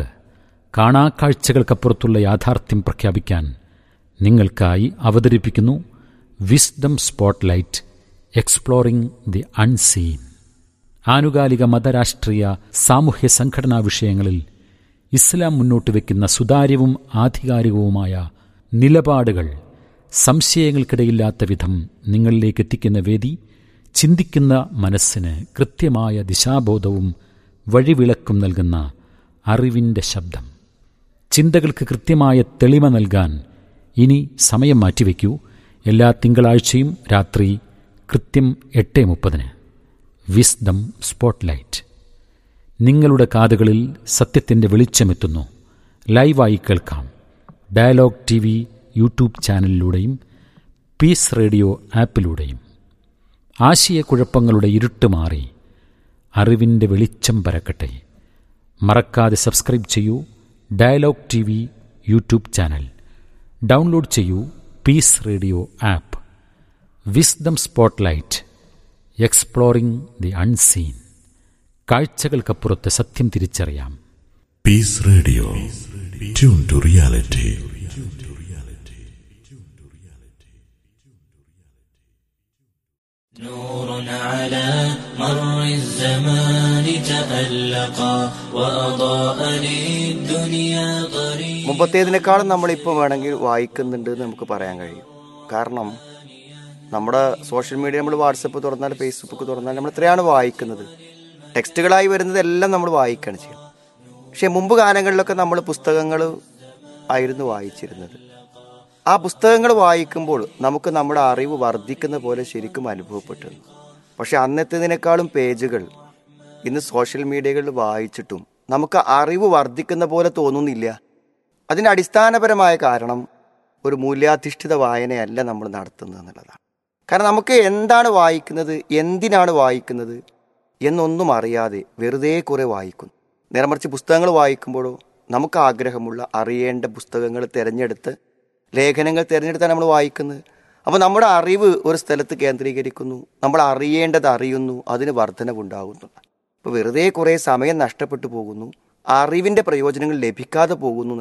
കാണാക്കാഴ്ചകൾക്കപ്പുറത്തുള്ള യാഥാർത്ഥ്യം പ്രഖ്യാപിക്കാൻ നിങ്ങൾക്കായി അവതരിപ്പിക്കുന്നു wisdom spotlight exploring the unseen ആനുകാലിക മതരാഷ്ട്രീയ സാമൂഹ്യ സംഘടനാ വിഷയങ്ങളിൽ ഇസ്ലാം മുന്നോട്ട് വയ്ക്കുന്ന സുതാര്യവും ആധികാരികവുമായ നിലപാടുകൾ സംശയങ്ങൾക്കിടയില്ലാത്ത വിധം നിങ്ങളിലേക്ക് എത്തിക്കുന്ന വേദി ചിന്തിക്കുന്ന മനസ്സിന് കൃത്യമായ ദിശാബോധവും വഴിവിളക്കും നൽകുന്ന അറിവിൻ്റെ ശബ്ദം ചിന്തകൾക്ക് കൃത്യമായ തെളിമ നൽകാൻ ഇനി സമയം മാറ്റിവെക്കൂ എല്ലാ തിങ്കളാഴ്ചയും രാത്രി കൃത്യം എട്ട് മുപ്പതിന് വിസ്ഡം സ്പോട്ട്ലൈറ്റ് നിങ്ങളുടെ കാതുകളിൽ സത്യത്തിൻ്റെ വെളിച്ചമെത്തുന്നു ലൈവായി കേൾക്കാം ഡയലോഗ് ടി വി യൂട്യൂബ് ചാനലിലൂടെയും പീസ് റേഡിയോ ആപ്പിലൂടെയും ആശയക്കുഴപ്പങ്ങളുടെ ഇരുട്ട് മാറി അറിവിൻ്റെ വെളിച്ചം പരക്കട്ടെ മറക്കാതെ സബ്സ്ക്രൈബ് ചെയ്യൂ dialogue T V YouTube channel download ചെയ്യൂ peace radio app wisdom spotlight exploring the unseen കാഴ്ചകൾക്കപ്പുറത്ത് സത്യം തിരിച്ചറിയാം Peace Radio. Tune to reality. نور على مر الزمان تألقا وأضاء للدنيا طريقا മുമ്പത്തേതിനേക്കാളും നമ്മളിപ്പോൾ വേണമെങ്കിൽ വായിക്കുന്നുണ്ട് എന്ന് നമുക്ക് പറയാൻ കഴിയും കാരണം നമ്മുടെ സോഷ്യൽ മീഡിയ നമ്മൾ വാട്സപ്പ് തുറന്നാൽ ഫേസ്ബുക്ക് തുറന്നാൽ നമ്മൾ എത്രയാണ് വായിക്കുന്നത് ടെക്സ്റ്റുകളായി വരുന്നതെല്ലാം നമ്മൾ വായിക്കുകയാണ് ചെയ്യുന്നത് പക്ഷേ മുമ്പ് കാലങ്ങളിലൊക്കെ നമ്മൾ പുസ്തകങ്ങൾ ആയിരുന്നു വായിച്ചിരുന്നത് ആ പുസ്തകങ്ങൾ വായിക്കുമ്പോൾ നമുക്ക് നമ്മുടെ അറിവ് വർദ്ധിക്കുന്ന പോലെ ശരിക്കും അനുഭവപ്പെട്ടിരുന്നു പക്ഷെ അന്നത്തേതിനേക്കാളും പേജുകൾ ഇന്ന് സോഷ്യൽ മീഡിയകളിൽ വായിച്ചിട്ടും നമുക്ക് അറിവ് വർദ്ധിക്കുന്ന പോലെ തോന്നുന്നില്ല അതിൻ്റെ അടിസ്ഥാനപരമായ കാരണം ഒരു മൂല്യാധിഷ്ഠിത വായനയല്ല നമ്മൾ നടത്തുന്നത് എന്നുള്ളതാണ് കാരണം നമുക്ക് എന്താണ് വായിക്കുന്നത് എന്തിനാണ് വായിക്കുന്നത് എന്നൊന്നും അറിയാതെ വെറുതെ കുറെ വായിക്കുന്നു നേരെ മറിച്ച് പുസ്തകങ്ങൾ വായിക്കുമ്പോഴോ നമുക്ക് ആഗ്രഹമുള്ള അറിയേണ്ട പുസ്തകങ്ങൾ തിരഞ്ഞെടുത്ത് ലേഖനങ്ങൾ തിരഞ്ഞെടുത്താണ് നമ്മൾ വായിക്കുന്നത് അപ്പോൾ നമ്മുടെ അറിവ് ഒരു സ്ഥലത്ത് കേന്ദ്രീകരിക്കുന്നു നമ്മൾ അറിയേണ്ടത് അറിയുന്നു അതിന് വർധനവുണ്ടാകുന്നു അപ്പോൾ വെറുതെ കുറേ സമയം നഷ്ടപ്പെട്ടു പോകുന്നു അറിവിൻ്റെ പ്രയോജനങ്ങൾ ലഭിക്കാതെ പോകുന്നു